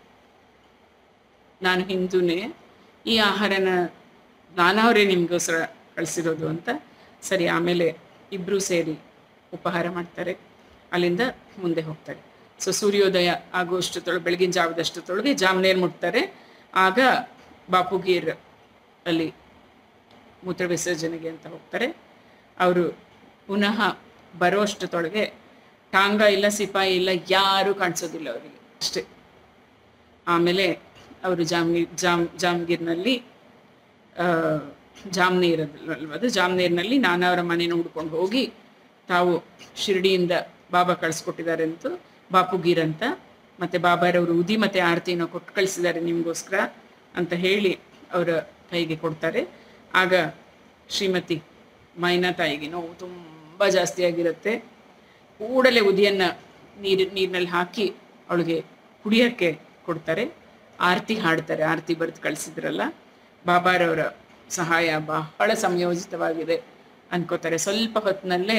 [SPEAKER 1] ನಾನು ಹಿಂದೂನೇ ಈ ಆಹಾರನ ನಾನವರೇ ನಿಮಗೋಸ್ಕರ ಕಳಿಸಿರೋದು ಅಂತ ಸರಿ ಆಮೇಲೆ ಇಬ್ಬರು ಸೇರಿ ಉಪಹಾರ ಮಾಡ್ತಾರೆ ಅಲ್ಲಿಂದ ಮುಂದೆ ಹೋಗ್ತಾರೆ ಸೊ ಸೂರ್ಯೋದಯ ಆಗುವಷ್ಟೊತ್ತೊಳಗೆ ಬೆಳಗಿನ ಜಾವದಷ್ಟೊತ್ತೊಳಗೆ ಜಾಮ್ನೇರ್ ಮುಟ್ತಾರೆ ಆಗ ಬಾಪುಗೀರ್ ಅಲ್ಲಿ ಮೂತ್ರ ವಿಸರ್ಜನೆಗೆ ಅಂತ ಹೋಗ್ತಾರೆ ಅವರು ಪುನಃ ಬರೋಷ್ಟೊತ್ತೊಳಗೆ ಟಾಂಗ ಇಲ್ಲ ಸಿಪಾಯಿ ಇಲ್ಲ ಯಾರೂ ಕಾಣಿಸೋದಿಲ್ಲ ಅವರಿಗೆ ಅಷ್ಟೇ ಆಮೇಲೆ ಅವರು ಜಾಮ್ಗೀರ್ ಜಾಮ್ ಜಾಮ್ಗೀರ್ನಲ್ಲಿ ಆ, ಜಾಮ್ನೇರ್ ಅಲ್ವ ಅದು ಜಾಮ್ನೇರ್ನಲ್ಲಿ ನಾನಾ ಅವರ ಮನೇನ ಹುಡ್ಕೊಂಡು ಹೋಗಿ ತಾವು ಶಿರ್ಡಿಯಿಂದ ಬಾಬಾ ಕಳಿಸ್ಕೊಟ್ಟಿದ್ದಾರೆ ಅಂತ ಬಾಪುಗೀರ್ ಅಂತ ಮತ್ತೆ ಬಾಬಾರವರು ಉದಿ ಮತ್ತೆ ಆರತಿನ ಕೊಟ್ಟು ಕಳಿಸಿದ್ದಾರೆ ನಿಮಗೋಸ್ಕರ ಅಂತ ಹೇಳಿ ಅವರ ಕೈಗೆ ಕೊಡ್ತಾರೆ ಆಗ ಶ್ರೀಮತಿ ಮೈನಾ ತಾಯಿಗೆ ನೋವು ತುಂಬ ಜಾಸ್ತಿ ಆಗಿರುತ್ತೆ ಕೂಡಲೇ ಉದಿಯನ್ನ ನೀರು ನೀರಿನಲ್ಲಿ ಹಾಕಿ ಅವಳಿಗೆ ಕುಡಿಯೋಕ್ಕೆ ಕೊಡ್ತಾರೆ ಆರತಿ ಹಾಡ್ತಾರೆ ಆರತಿ ಬರೆದು ಕಳಿಸಿದ್ರಲ್ಲ ಬಾಬಾರವರ ಸಹಾಯ ಬಹಳ ಸಂಯೋಜಿತವಾಗಿದೆ ಅನ್ಕೋತಾರೆ ಸ್ವಲ್ಪ ಹೊತ್ತಿನಲ್ಲೇ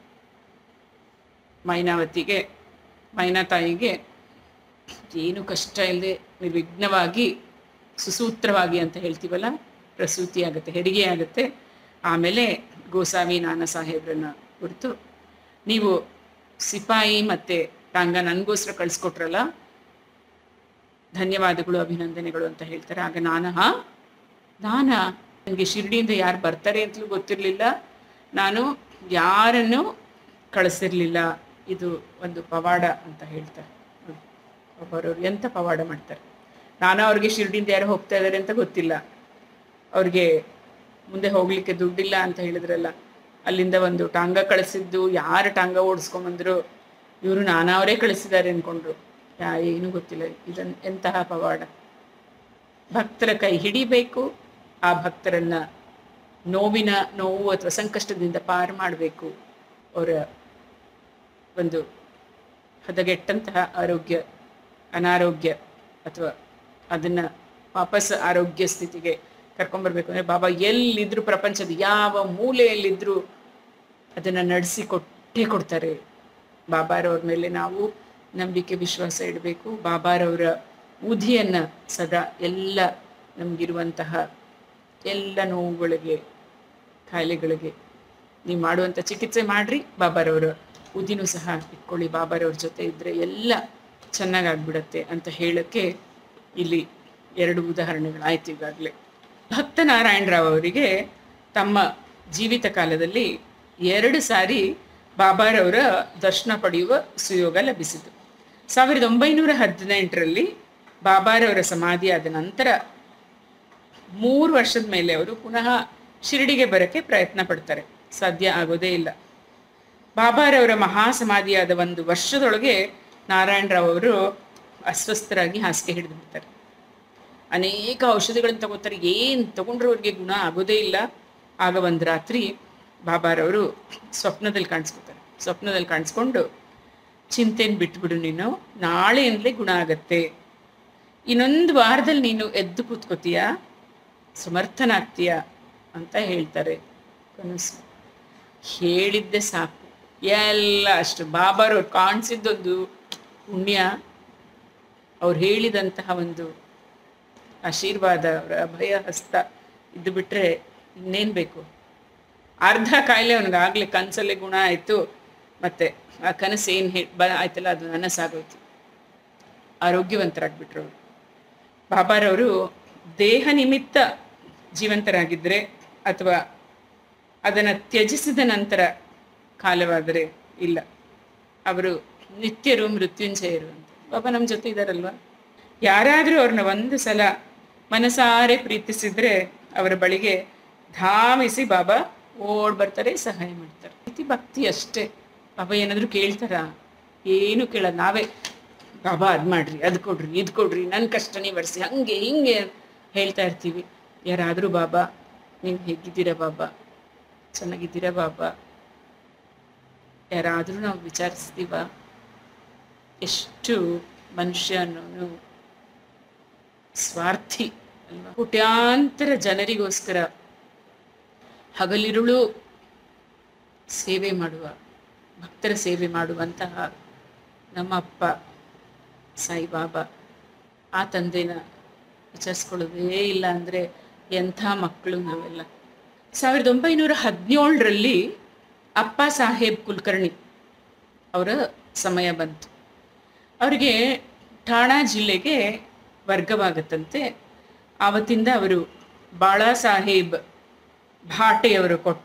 [SPEAKER 1] ಮೈನಾವತಿಗೆ ಮೈನಾ ತಾಯಿಗೆ ಏನು ಕಷ್ಟ ಇಲ್ಲದೆ ನಿರ್ವಿಘ್ನವಾಗಿ ಸುಸೂತ್ರವಾಗಿ ಅಂತ ಹೇಳ್ತೀವಲ್ಲ ಪ್ರಸೂತಿ ಆಗುತ್ತೆ ಹೆರಿಗೆ ಆಗುತ್ತೆ ಆಮೇಲೆ ಗೋಸಾವಿ ನಾನಾ ಸಾಹೇಬ್ರನ್ನ ಕುರಿತು ನೀವು ಸಿಪಾಯಿ ಮತ್ತೆ ಟಾಂಗ ನನಗೋಸ್ಕರ ಕಳಿಸ್ಕೊಟ್ರಲ್ಲ ಧನ್ಯವಾದಗಳು ಅಭಿನಂದನೆಗಳು ಅಂತ ಹೇಳ್ತಾರೆ ಆಗ ನಾನ ಹಾ ನಾನ ನನಗೆ ಶಿರ್ಡಿಯಿಂದ ಯಾರು ಬರ್ತಾರೆ ಅಂತಲೂ ಗೊತ್ತಿರಲಿಲ್ಲ ನಾನು ಯಾರನ್ನು ಕಳಿಸಿರ್ಲಿಲ್ಲ ಇದು ಒಂದು ಪವಾಡ ಅಂತ ಹೇಳ್ತಾರೆ ಒಬ್ಬರವ್ರು ಎಂಥ ಪವಾಡ ಮಾಡ್ತಾರೆ ನಾನು ಅವ್ರಿಗೆ ಶಿರ್ಡಿಯಿಂದ ಯಾರು ಹೋಗ್ತಾ ಇದ್ದಾರೆ ಅಂತ ಗೊತ್ತಿಲ್ಲ ಅವ್ರಿಗೆ ಮುಂದೆ ಹೋಗ್ಲಿಕ್ಕೆ ದುಡ್ಡಿಲ್ಲ ಅಂತ ಹೇಳಿದ್ರಲ್ಲ ಅಲ್ಲಿಂದ ಒಂದು ಟಾಂಗ ಕಳಿಸಿದ್ದು ಯಾರು ಟಾಂಗ ಓಡಿಸ್ಕೊಂಬಂದ್ರು ಇವರು ನಾನವರೇ ಕಳಿಸಿದ್ದಾರೆ ಅನ್ಕೊಂಡ್ರು ಯಾ ಏನೂ ಗೊತ್ತಿಲ್ಲ ಇದನ್ ಎಂತಹ ಪವಾಡ ಭಕ್ತರ ಕೈ ಹಿಡಿಬೇಕು ಆ ಭಕ್ತರನ್ನ ನೋವಿನ ನೋವು ಅಥವಾ ಸಂಕಷ್ಟದಿಂದ ಪಾರು ಮಾಡಬೇಕು ಅವರ ಒಂದು ಹದಗೆಟ್ಟಂತಹ ಆರೋಗ್ಯ ಅನಾರೋಗ್ಯ ಅಥವಾ ಅದನ್ನ ವಾಪಸ್ ಆರೋಗ್ಯ ಸ್ಥಿತಿಗೆ ಕರ್ಕೊಂಬರ್ಬೇಕು ಅಂದ್ರೆ ಬಾಬಾ ಎಲ್ಲಿದ್ರು ಪ್ರಪಂಚದ ಯಾವ ಮೂಲೆಯಲ್ಲಿದ್ರು ಅದನ್ನ ನಡೆಸಿ ಕೊಟ್ಟೇ ಕೊಡ್ತಾರೆ ಬಾಬಾರವ್ರ ಮೇಲೆ ನಾವು ನಂಬಿಕೆ ವಿಶ್ವಾಸ ಇಡಬೇಕು ಬಾಬಾರವರ ಉಧಿಯನ್ನ ಸದಾ ಎಲ್ಲ ನಮಗಿರುವಂತಹ ಎಲ್ಲ ನೋವುಗಳಿಗೆ ಕಾಯಿಲೆಗಳಿಗೆ ನೀವು ಮಾಡುವಂಥ ಚಿಕಿತ್ಸೆ ಮಾಡ್ರಿ ಬಾಬಾರವರ ಉದಿನೂ ಸಹ ಇಟ್ಕೊಳ್ಳಿ ಬಾಬಾರವ್ರ ಜೊತೆ ಇದ್ರೆ ಎಲ್ಲ ಚೆನ್ನಾಗಾಗ್ಬಿಡತ್ತೆ ಅಂತ ಹೇಳಕ್ಕೆ ಇಲ್ಲಿ ಎರಡು ಉದಾಹರಣೆಗಳಾಯ್ತು ಈಗಾಗಲೇ ಭಕ್ತ ನಾರಾಯಣರಾವ್ ಅವರಿಗೆ ತಮ್ಮ ಜೀವಿತ ಕಾಲದಲ್ಲಿ ಎರಡು ಸಾರಿ ಬಾಬಾರವರ ದರ್ಶನ ಪಡೆಯುವ ಸುಯೋಗ ಲಭಿಸಿತು ಸಾವಿರದ ಒಂಬೈನೂರ ಹದಿನೆಂಟರಲ್ಲಿ ಬಾಬಾರವರ ಸಮಾಧಿಯಾದ ನಂತರ ಮೂರು ವರ್ಷದ ಮೇಲೆ ಅವರು ಪುನಃ ಶಿರಡಿಗೆ ಬರೋಕ್ಕೆ ಪ್ರಯತ್ನ ಪಡ್ತಾರೆ ಸಾಧ್ಯ ಆಗೋದೇ ಇಲ್ಲ ಬಾಬಾರವರ ಮಹಾ ಸಮಾಧಿಯಾದ ಒಂದು ವರ್ಷದೊಳಗೆ ನಾರಾಯಣರಾವ್ ಅವರು ಅಸ್ವಸ್ಥರಾಗಿ ಹಾಸಿಗೆ ಹಿಡಿದು ಬಿಡ್ತಾರೆ ಅನೇಕ ಔಷಧಿಗಳನ್ನು ತಗೋತಾರೆ ಏನು ತಗೊಂಡ್ರು ಅವ್ರಿಗೆ ಗುಣ ಆಗೋದೇ ಇಲ್ಲ ಆಗ ಒಂದು ರಾತ್ರಿ ಬಾಬಾರವರು ಸ್ವಪ್ನದಲ್ಲಿ ಕಾಣಿಸ್ಕೊತಾರೆ ಸ್ವಪ್ನದಲ್ಲಿ ಕಾಣಿಸ್ಕೊಂಡು ಚಿಂತೆನ ಬಿಟ್ಬಿಡು ನೀನು ನಾಳೆಯಿಂದಲೇ ಗುಣ ಆಗತ್ತೆ ಇನ್ನೊಂದು ವಾರದಲ್ಲಿ ನೀನು ಎದ್ದು ಕೂತ್ಕೋತೀಯ ಸಮರ್ಥನಾಗ್ತೀಯ ಅಂತ ಹೇಳ್ತಾರೆ ಕನಸು ಹೇಳಿದ್ದೆ ಸಾಕು ಎಲ್ಲ ಅಷ್ಟು ಬಾಬಾರವ್ರು ಕಾಣಿಸಿದ್ದೊಂದು ಪುಣ್ಯ ಅವ್ರು ಹೇಳಿದಂತಹ ಒಂದು ಆಶೀರ್ವಾದ ಅವರ ಅಭಯ ಹಸ್ತ ಇದ್ದು ಬಿಟ್ರೆ ಇನ್ನೇನು ಬೇಕು ಅರ್ಧ ಕಾಯಿಲೆ ಅವನಿಗಾಗಲೇ ಕನಸಲ್ಲೇ ಗುಣ ಆಯಿತು ಮತ್ತೆ ಆ ಕನಸು ಏನು ಹೇ ಬ ಆಯ್ತಲ್ಲ ಅದು ನನಸಾಗೋಯ್ತು ಆರೋಗ್ಯವಂತರಾಗ್ಬಿಟ್ರು ಅವರು ಬಾಬಾರವರು ದೇಹ ನಿಮಿತ್ತ ಜೀವಂತರಾಗಿದ್ದರೆ ಅಥವಾ ಅದನ್ನು ತ್ಯಜಿಸಿದ ನಂತರ ಕಾಲವಾದರೆ ಇಲ್ಲ ಅವರು ನಿತ್ಯರು ಮೃತ್ಯುಂಜಯರು ಅಂತ ಬಾಬಾ ನಮ್ಮ ಜೊತೆ ಇದ್ದಾರಲ್ವಾ ಯಾರಾದರೂ ಅವ್ರನ್ನ ಒಂದು ಸಲ ಮನಸಾರೆ ಪ್ರೀತಿಸಿದ್ರೆ ಅವರ ಬಳಿಗೆ ಧಾವಿಸಿ ಬಾಬಾ ಓಡ್ ಬರ್ತಾರೆ ಸಹಾಯ ಮಾಡ್ತಾರೆ ಪ್ರೀತಿ ಭಕ್ತಿ ಅಷ್ಟೇ ಬಾಬಾ ಏನಾದರೂ ಕೇಳ್ತಾರ ಏನು ಕೇಳೋದು ನಾವೇ ಬಾಬಾ ಅದು ಮಾಡ್ರಿ ಅದು ಕೊಡ್ರಿ ಇದು ಕೊಡ್ರಿ ನನ್ನ ಕಷ್ಟ ನಿವರ್ಸಿ ಹಂಗೆ ಹಿಂಗೆ ಹೇಳ್ತಾ ಇರ್ತೀವಿ ಯಾರಾದರೂ ಬಾಬಾ ನೀವು ಹೇಗಿದ್ದೀರಾ ಬಾಬಾ ಚೆನ್ನಾಗಿದ್ದೀರಾ ಬಾಬಾ ಯಾರಾದರೂ ನಾವು ವಿಚಾರಿಸ್ತೀವ ಎಷ್ಟು ಮನುಷ್ಯನೂ ಸ್ವಾರ್ಥಿ ಅಲ್ವಾ ಕೋಟ್ಯಾಂತರ ಜನರಿಗೋಸ್ಕರ ಹಗಲಿರುಳು ಸೇವೆ ಮಾಡುವ ಭಕ್ತರ ಸೇವೆ ಮಾಡುವಂತಹ ನಮ್ಮ ಅಪ್ಪ ಸಾಯಿಬಾಬಾ ಆ ತಂದೆನ ವಿಚಾರಿಸ್ಕೊಳ್ಳೋದೇ ಇಲ್ಲ ಅಂದರೆ ಎಂಥ ಮಕ್ಕಳು ನಾವೆಲ್ಲ ಸಾವಿರದ ಒಂಬೈನೂರ ಹದಿನೇಳರಲ್ಲಿ ಅಪ್ಪ ಸಾಹೇಬ್ ಕುಲಕರ್ಣಿ ಅವರ ಸಮಯ ಬಂತು ಅವರಿಗೆ ಠಾಣಾ ಜಿಲ್ಲೆಗೆ ವರ್ಗವಾಗುತ್ತಂತೆ ಆವತ್ತಿಂದ ಅವರು ಬಾಳಾ ಸಾಹೇಬ್ ಭಾಟೆಯವರು ಕೊಟ್ಟ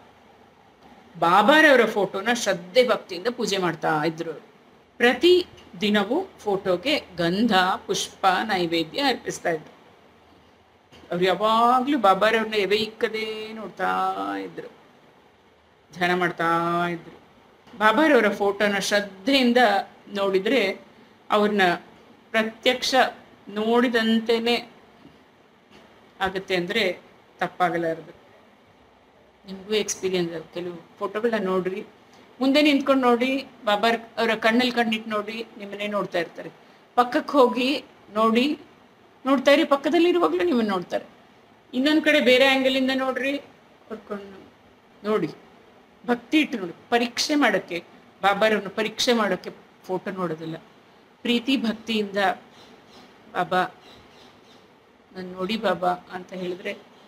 [SPEAKER 1] ಬಾಬಾರವರ ಫೋಟೋನ ಶ್ರದ್ಧೆ ಭಕ್ತಿಯಿಂದ ಪೂಜೆ ಮಾಡ್ತಾ ಇದ್ರು ಅವ್ರು. ಪ್ರತಿ ದಿನವೂ ಫೋಟೋಗೆ ಗಂಧ ಪುಷ್ಪ ನೈವೇದ್ಯ ಅರ್ಪಿಸ್ತಾ ಇದ್ರು ಅವ್ರು ಯಾವಾಗಲೂ ಬಾಬಾರವ್ರನ್ನ ಎವೆ ಇಕ್ಕದೇ ನೋಡ್ತಾ ಇದ್ರು ಧ್ಯಾನ ಮಾಡ್ತಾ ಇದ್ರು ಬಾಬಾರವರ ಫೋಟೋನ ಶ್ರದ್ಧೆಯಿಂದ ನೋಡಿದರೆ ಅವ್ರನ್ನ ಪ್ರತ್ಯಕ್ಷ ನೋಡಿದಂತೆಯೇ ಆಗುತ್ತೆ ಅಂದರೆ ತಪ್ಪಾಗಲಾರದು ನಿಮಗೂ ಎಕ್ಸ್ಪೀರಿಯನ್ಸ್ ಕೆಲವು ಫೋಟೋಗಳನ್ನ ನೋಡ್ರಿ ಮುಂದೆ ನಿಂತ್ಕೊಂಡು ನೋಡಿ ಬಾಬಾರ್ ಅವರ ಕಣ್ಣಲ್ಲಿ ಕಣ್ಣಿಟ್ಟು ನೋಡಿ ನಿಮ್ಮನ್ನೇ ನೋಡ್ತಾ ಇರ್ತಾರೆ ಪಕ್ಕಕ್ಕೆ ಹೋಗಿ ನೋಡಿ ನೋಡ್ತಾ ಇರಿ ಪಕ್ಕದಲ್ಲಿರುವಾಗಲೂ ನಿಮ್ಮನ್ನು ನೋಡ್ತಾರೆ ಇನ್ನೊಂದು ಕಡೆ ಬೇರೆ ಆ್ಯಂಗಲಿಂದ ನೋಡ್ರಿ ಹೊಡ್ಕೊಂಡು ನೋಡಿ ಭಕ್ತಿ ಇಟ್ಟು ನೋಡಿ ಪರೀಕ್ಷೆ ಮಾಡೋಕ್ಕೆ ಬಾಬಾರವ್ರನ್ನ ಪರೀಕ್ಷೆ ಮಾಡೋಕ್ಕೆ ಫೋಟೋ ನೋಡೋದಿಲ್ಲ ಪ್ರೀತಿ ಭಕ್ತಿಯಿಂದ ಬಾಬಾ ನಾನು ನೋಡಿ ಬಾಬಾ ಅಂತ ಹೇಳಿದ್ರೆ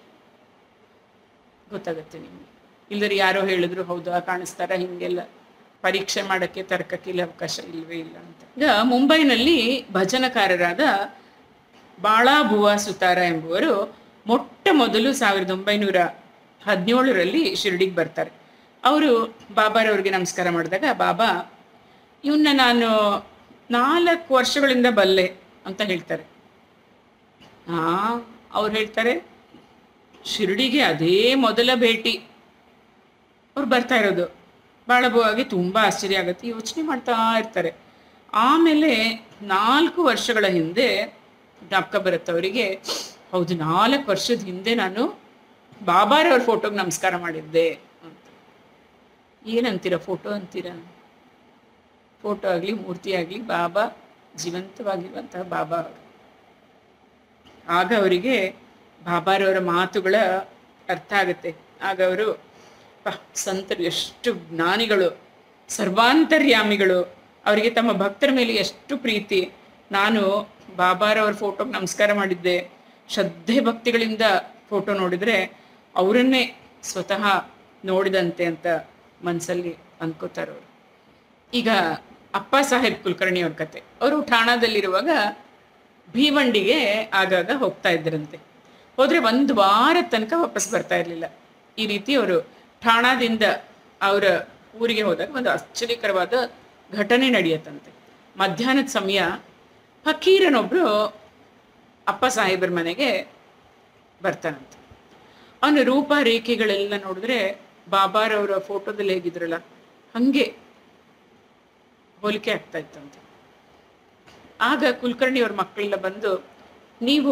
[SPEAKER 1] ಗೊತ್ತಾಗತ್ತೆ ನಿಮಗೆ ಇಲ್ಲದ್ರೆ ಯಾರೋ ಹೇಳಿದ್ರು ಹೌದಾ ಕಾಣಿಸ್ತಾರ ಹಿಂಗೆಲ್ಲ ಪರೀಕ್ಷೆ ಮಾಡೋಕ್ಕೆ ತರ್ಕಕ್ಕಿಲ್ಲ ಅವಕಾಶ ಇಲ್ವೇ ಇಲ್ಲ ಅಂತ ಈಗ ಮುಂಬೈನಲ್ಲಿ ಭಜನಕಾರರಾದ ಬಾಳಾ ಭುವಾ ಸುತಾರ ಎಂಬುವರು ಮೊಟ್ಟ ಮೊದಲು ಸಾವಿರದ ಒಂಬೈನೂರ ಹದಿನೇಳರಲ್ಲಿ ಶಿರಡಿಗೆ ಬರ್ತಾರೆ ಅವರು ಬಾಬಾರವ್ರಿಗೆ ನಮಸ್ಕಾರ ಮಾಡಿದಾಗ ಬಾಬಾ ಇವನ್ನ ನಾನು ನಾಲ್ಕು ವರ್ಷಗಳಿಂದ ಬಲ್ಲೆ ಅಂತ ಹೇಳ್ತಾರೆ ಹಾ ಅವ್ರು ಹೇಳ್ತಾರೆ ಶಿರಡಿಗೆ ಅದೇ ಮೊದಲ ಭೇಟಿ ಅವ್ರು ಬರ್ತಾ ಇರೋದು ಭಾಳ ಬಹುವಾಗಿ ತುಂಬ ಆಶ್ಚರ್ಯ ಆಗುತ್ತೆ ಯೋಚನೆ ಮಾಡ್ತಾ ಇರ್ತಾರೆ ಆಮೇಲೆ ನಾಲ್ಕು ವರ್ಷಗಳ ಹಿಂದೆ ಜ್ಞಾಪಕ ಬರುತ್ತೆ ಅವರಿಗೆ ಹೌದು ನಾಲ್ಕು ವರ್ಷದ ಹಿಂದೆ ನಾನು ಬಾಬಾರವ್ರ ಫೋಟೋಗೆ ನಮಸ್ಕಾರ ಮಾಡಿದ್ದೆ ಅಂತ ಏನಂತೀರ ಫೋಟೋ ಅಂತೀರ ಫೋಟೋ ಆಗಲಿ ಮೂರ್ತಿ ಆಗಲಿ ಬಾಬಾ ಜೀವಂತವಾಗಿರುವಂತಹ ಬಾಬಾ ಅವರು ಆಗ ಅವರಿಗೆ ಬಾಬಾರವರ ಮಾತುಗಳ ಅರ್ಥ ಆಗುತ್ತೆ ಆಗ ಅವರು ಪ ಸಂತರು ಎಷ್ಟು ಜ್ಞಾನಿಗಳು ಸರ್ವಾಂತರ್ಯಾಮಿಗಳು ಅವರಿಗೆ ತಮ್ಮ ಭಕ್ತರ ಮೇಲೆ ಎಷ್ಟು ಪ್ರೀತಿ ನಾನು ಬಾಬಾರವ್ರ ಫೋಟೋಗೆ ನಮಸ್ಕಾರ ಮಾಡಿದ್ದೆ ಶ್ರದ್ಧೆ ಭಕ್ತಿಗಳಿಂದ ಫೋಟೋ ನೋಡಿದರೆ ಅವರನ್ನೇ ಸ್ವತಃ ನೋಡಿದಂತೆ ಅಂತ ಮನಸ್ಸಲ್ಲಿ ಅಂದ್ಕೋತಾರೆ ಅವರು ಈಗ ಅಪ್ಪ ಸಾಹೇಬ್ ಕುಲಕರ್ಣಿ ಅವ್ರ ಕತೆ ಅವರು ಠಾಣಾದಲ್ಲಿರುವಾಗ ಭೀವಂಡಿಗೆ ಆಗಾಗ ಹೋಗ್ತಾ ಇದ್ದರಂತೆ ಹೋದ್ರೆ ಒಂದು ವಾರ ತನಕ ವಾಪಸ್ ಬರ್ತಾ ಇರಲಿಲ್ಲ ಈ ರೀತಿ ಅವರು ಠಾಣಾದಿಂದ ಅವರ ಊರಿಗೆ ಹೋದಾಗ ಒಂದು ಆಶ್ಚರ್ಯಕರವಾದ ಘಟನೆ ನಡೆಯತ್ತಂತೆ ಮಧ್ಯಾಹ್ನದ ಸಮಯ ಫಕೀರನೊಬ್ರು ಅಪ್ಪ ಸಾಹೇಬರ ಮನೆಗೆ ಬರ್ತಾನಂತೆ ಅವನ ರೂಪ ರೇಖೆಗಳೆಲ್ಲ ನೋಡಿದ್ರೆ ಬಾಬಾರವರ ಫೋಟೋದಲ್ಲಿ ಹೇಗಿದ್ರಲ್ಲ ಹಂಗೆ ಹೋಲಿಕೆ ಆಗ್ತಾ ಇತ್ತಂತೆ ಆಗ ಕುಲಕರ್ಣಿಯವ್ರ ಮಕ್ಕಳೆಲ್ಲ ಬಂದು ನೀವು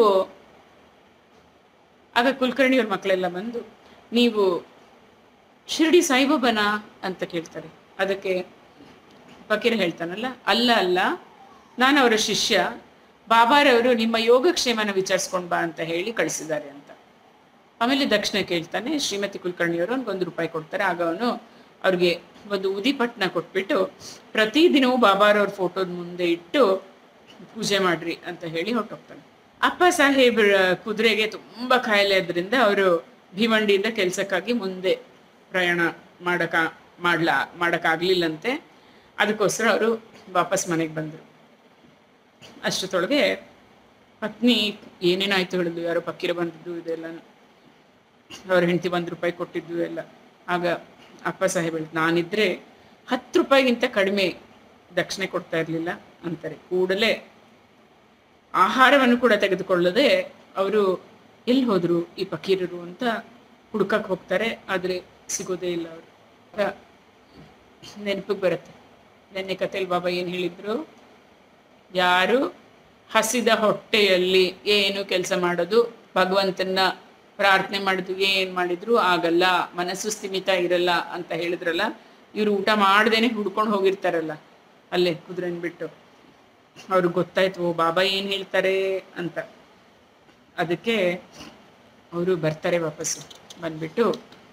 [SPEAKER 1] ಆಗ ಕುಲಕರ್ಣಿಯವ್ರ ಮಕ್ಕಳೆಲ್ಲ ಬಂದು ನೀವು ಶಿರ್ಡಿ ಸಾಯಿಬಾಬನಾ ಅಂತ ಕೇಳ್ತಾರೆ ಅದಕ್ಕೆ ಫಕೀರ್ ಹೇಳ್ತಾನಲ್ಲ ಅಲ್ಲ ಅಲ್ಲ ನಾನು ಅವರ ಶಿಷ್ಯ ಬಾಬಾರವರು ನಿಮ್ಮ ಯೋಗಕ್ಷೇಮನ ವಿಚಾರಿಸ್ಕೊಂಡ್ ಬಾ ಅಂತ ಹೇಳಿ ಕಳಿಸಿದ್ದಾರೆ ಅಂತ ಆಮೇಲೆ ದಕ್ಷಿಣ ಕೇಳ್ತಾನೆ ಶ್ರೀಮತಿ ಕುಲಕರ್ಣಿಯವರು ಅವ್ನಿಗೆ ಒಂದು ರೂಪಾಯಿ ಕೊಡ್ತಾರೆ ಆಗ ಅವನು ಅವ್ರಿಗೆ ಒಂದು ಉದಿಪಟ್ನ ಕೊಟ್ಬಿಟ್ಟು ಪ್ರತಿದಿನವೂ ಬಾಬಾರವ್ರ ಫೋಟೋದ ಮುಂದೆ ಇಟ್ಟು ಪೂಜೆ ಮಾಡ್ರಿ ಅಂತ ಹೇಳಿ ಹೊರಟೋಗ್ತಾನೆ ಅಪ್ಪ ಸಾಹೇಬ್ರ ಕುದುರೆಗೆ ತುಂಬಾ ಕಾಯಿಲೆ ಆದ್ರಿಂದ ಅವರು ಭೀವಂಡಿಯಿಂದ ಕೆಲ್ಸಕ್ಕಾಗಿ ಮುಂದೆ ಪ್ರಯಾಣ ಮಾಡಕ ಮಾಡ್ಲ ಮಾಡಕ್ಕಾಗ್ಲಿಲ್ಲಂತೆ ಅದಕ್ಕೋಸ್ಕರ ಅವರು ವಾಪಸ್ ಮನೆಗೆ ಬಂದರು ಅಷ್ಟೊತ್ತೊಳಗೆ ಪತ್ನಿ ಏನೇನಾಯ್ತು ಹೇಳಿದ್ಲು ಯಾರೋ ಪಕ್ಕಿರ ಬಂದಿದ್ದು ಇದೆಲ್ಲ ಅವ್ರ ಹೆಂಡತಿ ಒಂದು ರೂಪಾಯಿ ಕೊಟ್ಟಿದ್ದು ಎಲ್ಲ ಆಗ ಅಪ್ಪ ಸಾಹೇಬ್ ಹೇಳ್ತು ನಾನಿದ್ರೆ ಹತ್ತು ರೂಪಾಯಿಗಿಂತ ಕಡಿಮೆ ದಕ್ಷಿಣೆ ಕೊಡ್ತಾ ಇರಲಿಲ್ಲ ಅಂತಾರೆ ಕೂಡಲೇ ಆಹಾರವನ್ನು ಕೂಡ ತೆಗೆದುಕೊಳ್ಳದೆ ಅವರು ಎಲ್ಲಿ ಹೋದ್ರು ಈ ಫಕೀರರು ಅಂತ ಹುಡುಕಕ್ಕೆ ಹೋಗ್ತಾರೆ ಆದರೆ ಸಿಗೋದೇ ಇಲ್ಲ ಅವರು ನೆನಪಿಗೆ ಬರುತ್ತೆ ನೆನ್ನೆ ಕಥೆಯಲ್ಲಿ ಬಾಬಾ ಏನು ಹೇಳಿದ್ರು ಯಾರು ಹಸಿದ ಹೊಟ್ಟೆಯಲ್ಲಿ ಏನು ಕೆಲಸ ಮಾಡೋದು ಭಗವಂತನ ಪ್ರಾರ್ಥನೆ ಮಾಡಿದ್ರು ಏನ್ ಮಾಡಿದ್ರು ಆಗಲ್ಲ ಮನಸ್ಸು ಸ್ಥಿಮಿತ ಇರಲ್ಲ ಅಂತ ಹೇಳಿದ್ರಲ್ಲ ಇವ್ರು ಊಟ ಮಾಡ್ದೇನೆ ಹುಡ್ಕೊಂಡು ಹೋಗಿರ್ತಾರಲ್ಲ ಅಲ್ಲೇ ಕುದುರೆನ್ ಬಿಟ್ಟು ಅವ್ರಿಗೆ ಗೊತ್ತಾಯ್ತು ಓ ಬಾಬಾ ಏನ್ ಹೇಳ್ತಾರೆ ಅಂತ ಅದಕ್ಕೆ ಅವರು ಬರ್ತಾರೆ ವಾಪಸ್ಸು ಬಂದ್ಬಿಟ್ಟು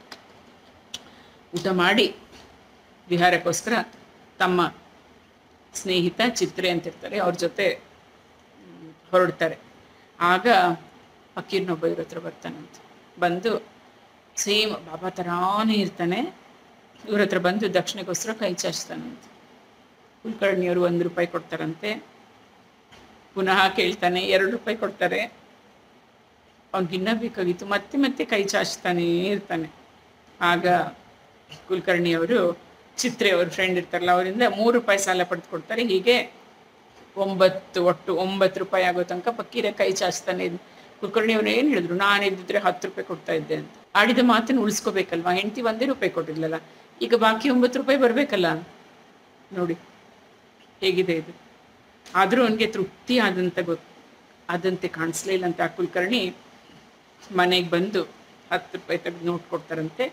[SPEAKER 1] ಊಟ ಮಾಡಿ ವಿಹಾರಕ್ಕೋಸ್ಕರ ತಮ್ಮ ಸ್ನೇಹಿತ ಚಿತ್ರೆ ಅಂತಿರ್ತಾರೆ ಅವ್ರ ಜೊತೆ ಮ್, ಹೊರಡ್ತಾರೆ ಆಗ ಫಕೀರ್ನೊಬ್ಬ ಇವ್ರ ಹತ್ರ ಬರ್ತಾನಂತೆ ಬಂದು ಸೇಮ್ ಬಾಬಾ ಥರಾನೇ ಇರ್ತಾನೆ ಇವ್ರ ಹತ್ರ ಬಂದು ದಕ್ಷಿಣಕ್ಕೋಸ್ಕರ ಕೈ ಚಾಚ್ತಾನಂತೆ ಕುಲಕರ್ಣಿಯವರು ಒಂದು ರೂಪಾಯಿ ಕೊಡ್ತಾರಂತೆ ಪುನಃ ಕೇಳ್ತಾನೆ ಎರಡು ರೂಪಾಯಿ ಕೊಡ್ತಾರೆ ಅವ್ನಿಗಿನ್ನ ಬೇಕಾಗಿತ್ತು ಮತ್ತೆ ಮತ್ತೆ ಕೈ ಚಾಚ್ತಾನೇ ಇರ್ತಾನೆ ಆಗ ಕುಲಕರ್ಣಿಯವರು ಚಿತ್ರೆ ಅವ್ರ ಫ್ರೆಂಡ್ ಇರ್ತಾರಲ್ಲ ಅವರಿಂದ ಮೂರು ರೂಪಾಯಿ ಸಾಲ ಪಡೆದುಕೊಡ್ತಾರೆ ಹೀಗೆ ಒಂಬತ್ತು ಒಟ್ಟು ಒಂಬತ್ತು ರೂಪಾಯಿ ಆಗೋ ತನಕ ಪಕ್ಕೀರ ಕೈ ಚಾಚ್ತಾನೆ ಇದ್ದ ಕುಲಕರ್ಣಿ ಅವ್ರು ಏನು ಹೇಳಿದ್ರು ನಾನು ಇದ್ದಿದ್ರೆ ಹತ್ತು ರೂಪಾಯಿ ಕೊಡ್ತಾ ಇದ್ದೆ ಅಂತ ಆಡಿದ ಮಾತನ್ನು ಉಳಿಸ್ಕೋಬೇಕಲ್ವಾ ಹೆಂಡತಿ ಒಂದೇ ರೂಪಾಯಿ ಕೊಟ್ಟಿದ್ಲಲ್ಲ ಈಗ ಬಾಕಿ ಒಂಬತ್ತು ರೂಪಾಯಿ ಬರಬೇಕಲ್ಲ ನೋಡಿ ಹೇಗಿದೆ ಇದು ಆದರೂ ಅವನಿಗೆ ತೃಪ್ತಿ ಆದಂತ ಗೊತ್ತು ಆದಂತೆ ಕಾಣಿಸ್ಲೇ ಇಲ್ಲ ಅಂತ ಆ ಕುಲಕರ್ಣಿ ಮನೆಗೆ ಬಂದು ಹತ್ತು ರೂಪಾಯಿ ತೆಗೆದು ನೋಟ್ ಕೊಡ್ತಾರಂತೆ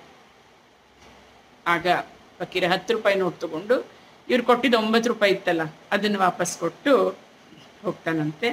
[SPEAKER 1] ಆಗ ಫಕೀರ ಹತ್ತು ರೂಪಾಯಿ ನೋಟ್ ತಗೊಂಡು ಇವ್ರು ಕೊಟ್ಟಿದ್ದು ಒಂಬತ್ತು ರೂಪಾಯಿ ಇತ್ತಲ್ಲ ಅದನ್ನು ವಾಪಸ್ ಕೊಟ್ಟು ಹೋಗ್ತಾನಂತೆ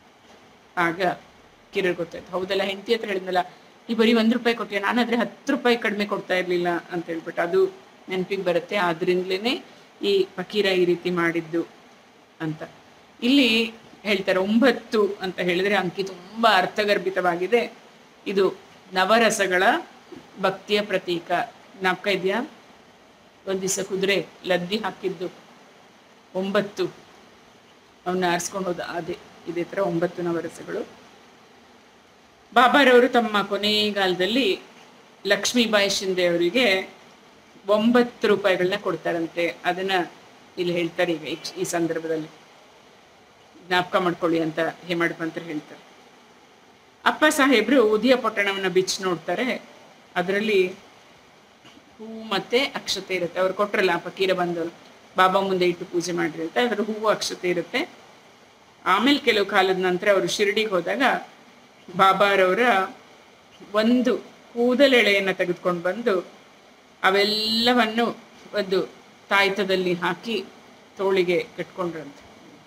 [SPEAKER 1] ಆಗ ಕಿರರ್ ಗೊತ್ತಾಯ್ತು ಹೌದಲ್ಲ ಹೆಂಡತಿ ಹತ್ರ ಹೇಳಿದ್ನಲ್ಲ ಈ ಬರೀ ಒಂದು ರೂಪಾಯಿ ಕೊಟ್ಟಿಯ ನಾನಾದ್ರೆ ಹತ್ತು ರೂಪಾಯಿ ಕಡಿಮೆ ಕೊಡ್ತಾ ಇರಲಿಲ್ಲ ಅಂತ ಹೇಳ್ಬಿಟ್ಟು ಅದು ನೆನಪಿಗೆ ಬರುತ್ತೆ ಆದ್ರಿಂದಲೇ ಈ ಫಕೀರ ಈ ರೀತಿ ಮಾಡಿದ್ದು ಅಂತ ಇಲ್ಲಿ ಹೇಳ್ತಾರೆ ಒಂಬತ್ತು ಅಂತ ಹೇಳಿದ್ರೆ ಅಂಕಿ ತುಂಬಾ ಅರ್ಥಗರ್ಭಿತವಾಗಿದೆ ಇದು ನವರಸಗಳ ಭಕ್ತಿಯ ಪ್ರತೀಕ ಜ್ಞಾಪಕ ಇದೆಯಾ ಒಂದ್ ದಿವಸ ಕುದುರೆ ಲದ್ದಿ ಹಾಕಿದ್ದು ಒಂಬತ್ತು ಅವನ್ನ ಆರಿಸ್ಕೊಂಡು ಹೋದ ಅದೇ ಇದೇ ಥರ ಒಂಬತ್ತು ನವರಸಗಳು ಬಾಬಾರವರು ತಮ್ಮ ಕೊನೆಗಾಲದಲ್ಲಿ ಲಕ್ಷ್ಮೀಬಾಯಿ ಶಿಂದೆ ಅವರಿಗೆ ಒಂಬತ್ತು ರೂಪಾಯಿಗಳನ್ನ ಕೊಡ್ತಾರಂತೆ ಅದನ್ನ ಇಲ್ಲಿ ಹೇಳ್ತಾರೆ ಈಗ ಈ- ಈ ಸಂದರ್ಭದಲ್ಲಿ ಜ್ಞಾಪಕ ಮಾಡ್ಕೊಳ್ಳಿ ಅಂತ ಹೇಮಾಡ್ಪಂತರು ಹೇಳ್ತಾರೆ ಅಪ್ಪ ಸಾಹೇಬ್ರು ಉದಿಯ ಪೊಟ್ಟಣವನ್ನ ಬಿಚ್ಚಿ ನೋಡ್ತಾರೆ ಅದರಲ್ಲಿ ಹೂವು ಮತ್ತೆ ಅಕ್ಷತೆ ಇರುತ್ತೆ ಅವ್ರು ಕೊಟ್ರಲ್ಲ ಫಕೀರ ಬಂದವರು ಬಾಬಾ ಮುಂದೆ ಇಟ್ಟು ಪೂಜೆ ಮಾಡ್ರಿ ಅಂತ ಅದ್ರ ಹೂವು ಅಕ್ಷತೆ ಇರುತ್ತೆ ಆಮೇಲೆ ಕೆಲವು ಕಾಲದ ನಂತರ ಅವರು ಶಿರಡಿಗೆ ಹೋದಾಗ ಬಾಬಾರವರ ಒಂದು ಕೂದಲೆಳೆಯನ್ನು ತೆಗೆದುಕೊಂಡು ಬಂದು ಅವೆಲ್ಲವನ್ನು ಒಂದು ತಾಯ್ತದಲ್ಲಿ ಹಾಕಿ ತೋಳಿಗೆ ಕಟ್ಕೊಂಡ್ರಂತೆ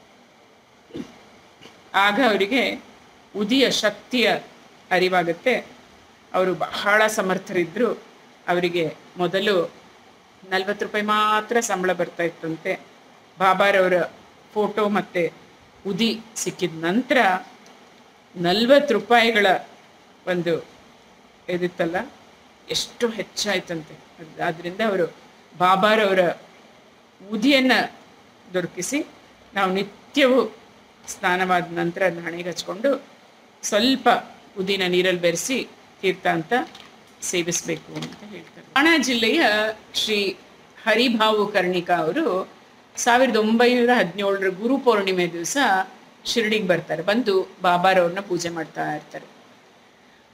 [SPEAKER 1] ಆಗ ಅವರಿಗೆ ಉದಿಯ ಶಕ್ತಿಯ ಅರಿವಾಗುತ್ತೆ ಅವರು ಬಹಳ ಸಮರ್ಥರಿದ್ರು ಅವರಿಗೆ ಮೊದಲು ನಲ್ವತ್ತು ರೂಪಾಯಿ ಮಾತ್ರ ಸಂಬಳ ಬರ್ತಾ ಇತ್ತಂತೆ ಬಾಬಾರವರ ಫೋಟೋ ಮತ್ತೆ ಉದಿ ಸಿಕ್ಕಿದ ನಂತರ ನಲ್ವತ್ತು ರೂಪಾಯಿಗಳ ಒಂದು ಇದಿತ್ತಲ್ಲ ಎಷ್ಟು ಹೆಚ್ಚಾಯ್ತಂತೆ ಅದ್- ಆದ್ರಿಂದ ಅವರು ಬಾಬಾರವರ ಉದಿಯನ್ನ ದೊರಕಿಸಿ ನಾವು ನಿತ್ಯವೂ ಸ್ನಾನವಾದ ನಂತರ ಅದನ್ನ ಹಣೆಗೆ ಹಚ್ಕೊಂಡು ಸ್ವಲ್ಪ ಉದಿನ ನೀರಲ್ಲಿ ಬೆರೆಸಿ ತೀರ್ಥ ಅಂತ ಸೇವಿಸಬೇಕು ಅಂತ ಹೇಳ್ತಾರೆ ಹಾಣ ಜಿಲ್ಲೆಯ ಶ್ರೀ ಹರಿಭಾವು ಕರ್ಣಿಕಾ ಅವರು ಸಾವಿರದ ಒಂಬೈನೂರ ಹದಿನೇಳರ ಗುರು ಪೌರ್ಣಿಮೆ ದಿವಸ ಶಿರಡಿಗೆ ಬರ್ತಾರೆ ಬಂದು ಬಾಬಾರವ್ರನ್ನ ಪೂಜೆ ಮಾಡ್ತಾ ಇರ್ತಾರೆ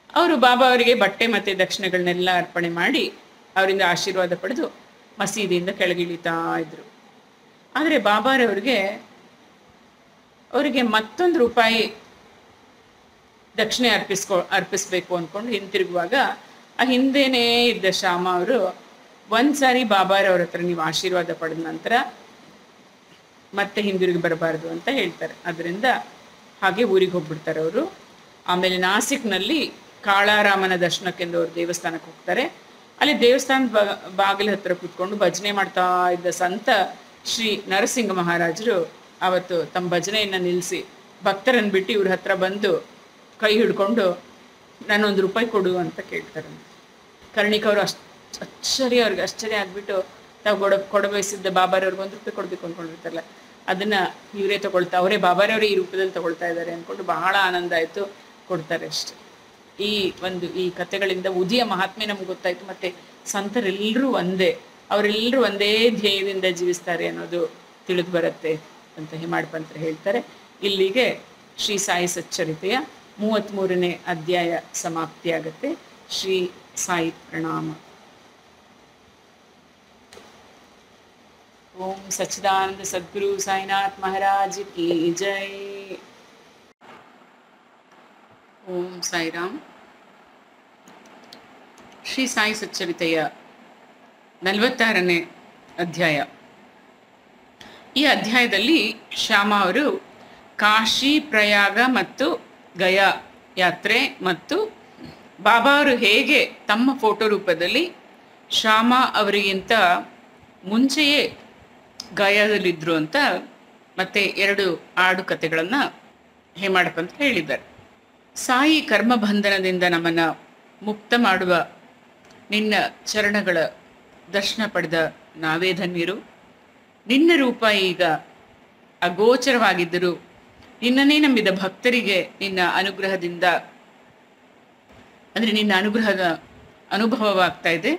[SPEAKER 1] ಅವರು ಬಾಬಾ ಅವರಿಗೆ ಬಟ್ಟೆ ಮತ್ತು ದಕ್ಷಿಣೆಗಳನ್ನೆಲ್ಲ ಅರ್ಪಣೆ ಮಾಡಿ ಅವರಿಂದ ಆಶೀರ್ವಾದ ಪಡೆದು ಮಸೀದಿಯಿಂದ ಕೆಳಗಿಳಿತಾ ಇದ್ರು ಆದರೆ ಬಾಬಾರವ್ರಿಗೆ ಅವರಿಗೆ ಮತ್ತೊಂದು ರೂಪಾಯಿ ದಕ್ಷಿಣೆ ಅರ್ಪಿಸ್ಕೊ ಅರ್ಪಿಸ್ಬೇಕು ಅಂದ್ಕೊಂಡು ಹಿಂತಿರುಗುವಾಗ ಆ ಹಿಂದೆನೇ ಇದ್ದ ಶ್ಯಾಮ ಅವರು ಒಂದ್ಸಾರಿ ಬಾಬಾರವ್ರ ಹತ್ರ ನೀವು ಆಶೀರ್ವಾದ ಪಡೆದ ನಂತರ ಮತ್ತೆ ಹಿಂದಿರುಗಿ ಬರಬಾರದು ಅಂತ ಹೇಳ್ತಾರೆ ಅದರಿಂದ ಹಾಗೆ ಊರಿಗೆ ಹೋಗ್ಬಿಡ್ತಾರೆ ಅವರು ಆಮೇಲೆ ನಾಸಿಕ್ನಲ್ಲಿ ಕಾಳಾರಾಮನ ದರ್ಶನಕ್ಕೆಂದು ಅವರು ದೇವಸ್ಥಾನಕ್ಕೆ ಹೋಗ್ತಾರೆ ಅಲ್ಲಿ ದೇವಸ್ಥಾನದ ಬಾ ಬಾಗಿಲ ಹತ್ರ ಕೂತ್ಕೊಂಡು ಭಜನೆ ಮಾಡ್ತಾ ಇದ್ದ ಸಂತ ಶ್ರೀ ನರಸಿಂಹ ಮಹಾರಾಜರು ಅವತ್ತು ತಮ್ಮ ಭಜನೆಯನ್ನು ನಿಲ್ಲಿಸಿ ಭಕ್ತರನ್ನು ಬಿಟ್ಟು ಇವ್ರ ಹತ್ರ ಬಂದು ಕೈ ಹಿಡ್ಕೊಂಡು ನಾನೊಂದು ರೂಪಾಯಿ ಕೊಡು ಅಂತ ಕೇಳ್ತಾರೆ ಕರ್ಣಿಕ್ ಅವರು ಅಷ್ಟು ಆಶ್ಚರ್ಯ ಅವ್ರಿಗೆ ಆಶ್ಚರ್ಯ ಆಗ್ಬಿಟ್ಟು ತಾವು ಕೊಡ ಕೊಡಬಯಸಿದ್ದ ಬಾಬಾರವ್ರಿಗೆ ಒಂದು ರೂಪಾಯಿ ಕೊಡಬೇಕು ಅಂದ್ಕೊಂಡಿರ್ತಾರಲ್ಲ ಅದನ್ನ ಇವರೇ ತಗೊಳ್ತಾ ಅವರೇ ಬಾಬಾರವರೇ ಈ ರೂಪದಲ್ಲಿ ತಗೊಳ್ತಾ ಇದ್ದಾರೆ ಅಂದ್ಕೊಂಡು ಬಹಳ ಆನಂದ ಆಯಿತು ಕೊಡ್ತಾರೆ ಅಷ್ಟೆ ಈ ಒಂದು ಈ ಕಥೆಗಳಿಂದ ಉದಿಯ ಮಹಾತ್ಮೆ ನಮ್ಗೆ ಗೊತ್ತಾಯ್ತು ಮತ್ತೆ ಸಂತರೆಲ್ಲರೂ ಒಂದೇ ಅವರೆಲ್ಲರೂ ಒಂದೇ ಧ್ಯೇಯದಿಂದ ಜೀವಿಸ್ತಾರೆ ಅನ್ನೋದು ತಿಳಿದು ಬರುತ್ತೆ ಅಂತ ಹೇಮಾಡ್ಪಂತ್ರ ಹೇಳ್ತಾರೆ ಇಲ್ಲಿಗೆ ಶ್ರೀ ಸಾಯಿ ಸಚ್ಚರಿತೆಯ ಮೂವತ್ತ್ಮೂರನೇ ಅಧ್ಯಾಯ ಸಮಾಪ್ತಿಯಾಗತ್ತೆ ಶ್ರೀ ಸಾಯಿ ಪ್ರಣಾಮ ಓಂ ಸಚ್ಚಿದಾನಂದ ಸದ್ಗುರು ಸಾಯಿನಾಥ್ ಮಹಾರಾಜ್ ಕಿ ಜೈ ಓಂ ಸಾಯಿರಾಮ್ ಶ್ರೀ ಸಾಯಿ ಸಚ್ಚರಿತೆಯ ನಲವತ್ತಾರನೇ ಅಧ್ಯಾಯ ಈ ಅಧ್ಯಾಯದಲ್ಲಿ ಶ್ಯಾಮ ಅವರು ಕಾಶಿ ಪ್ರಯಾಗ ಮತ್ತು ಗಯಾ ಯಾತ್ರೆ ಮತ್ತು ಬಾಬಾ ಅವರು ಹೇಗೆ ತಮ್ಮ ಫೋಟೋ ರೂಪದಲ್ಲಿ ಶ್ಯಾಮ ಅವರಿಗಿಂತ ಮುಂಚೆಯೇ ಗಯಾದಲ್ಲಿದ್ದರು ಅಂತ ಮತ್ತೆ ಎರಡು ಆಡು ಕಥೆಗಳನ್ನು ಹೇಮಾಡಕಂತ ಹೇಳಿದ್ದಾರೆ ಸಾಯಿ ಕರ್ಮಬಂಧನದಿಂದ ನಮ್ಮನ್ನು ಮುಕ್ತ ಮಾಡುವ ನಿನ್ನ ಚರಣಗಳ ದರ್ಶನ ಪಡೆದ ನಾವೇ ಧನ್ಯರು ನಿನ್ನ ರೂಪ ಈಗ ಅಗೋಚರವಾಗಿದ್ದರೂ ನಿನ್ನನ್ನೇ ನಂಬಿದ ಭಕ್ತರಿಗೆ ನಿನ್ನ ಅನುಗ್ರಹದಿಂದ ಅಂದರೆ ನಿನ್ನ ಅನುಗ್ರಹದ ಅನುಭವವಾಗ್ತಾ ಇದೆ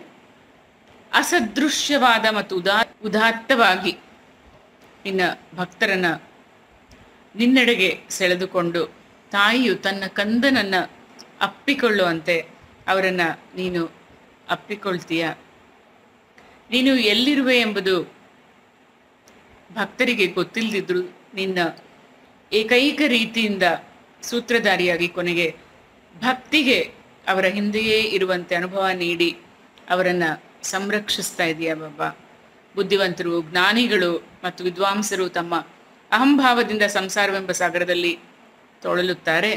[SPEAKER 1] ಅಸದೃಶ್ಯವಾದ ಮತ್ತು ಉದಾ ಉದಾತ್ತವಾಗಿ ನಿನ್ನ ಭಕ್ತರನ್ನ ನಿನ್ನೆಡೆಗೆ ಸೆಳೆದುಕೊಂಡು ತಾಯಿಯು ತನ್ನ ಕಂದನನ್ನ ಅಪ್ಪಿಕೊಳ್ಳುವಂತೆ ಅವರನ್ನ ನೀನು ಅಪ್ಪಿಕೊಳ್ತೀಯ ನೀನು ಎಲ್ಲಿರುವೆ ಎಂಬುದು ಭಕ್ತರಿಗೆ ಗೊತ್ತಿಲ್ಲದಿದ್ರು ನಿನ್ನ ಏಕೈಕ ರೀತಿಯಿಂದ ಸೂತ್ರಧಾರಿಯಾಗಿ ಕೊನೆಗೆ ಭಕ್ತಿಗೆ ಅವರ ಹಿಂದೆಯೇ ಇರುವಂತೆ ಅನುಭವ ನೀಡಿ ಅವರನ್ನ ಸಂರಕ್ಷಿಸ್ತಾ ಇದೆಯಾ ಬಾಬಾ ಬುದ್ಧಿವಂತರು ಜ್ಞಾನಿಗಳು ಮತ್ತು ವಿದ್ವಾಂಸರು ತಮ್ಮ ಅಹಂಭಾವದಿಂದ ಸಂಸಾರವೆಂಬ ಸಾಗರದಲ್ಲಿ ತೊಳಲುತ್ತಾರೆ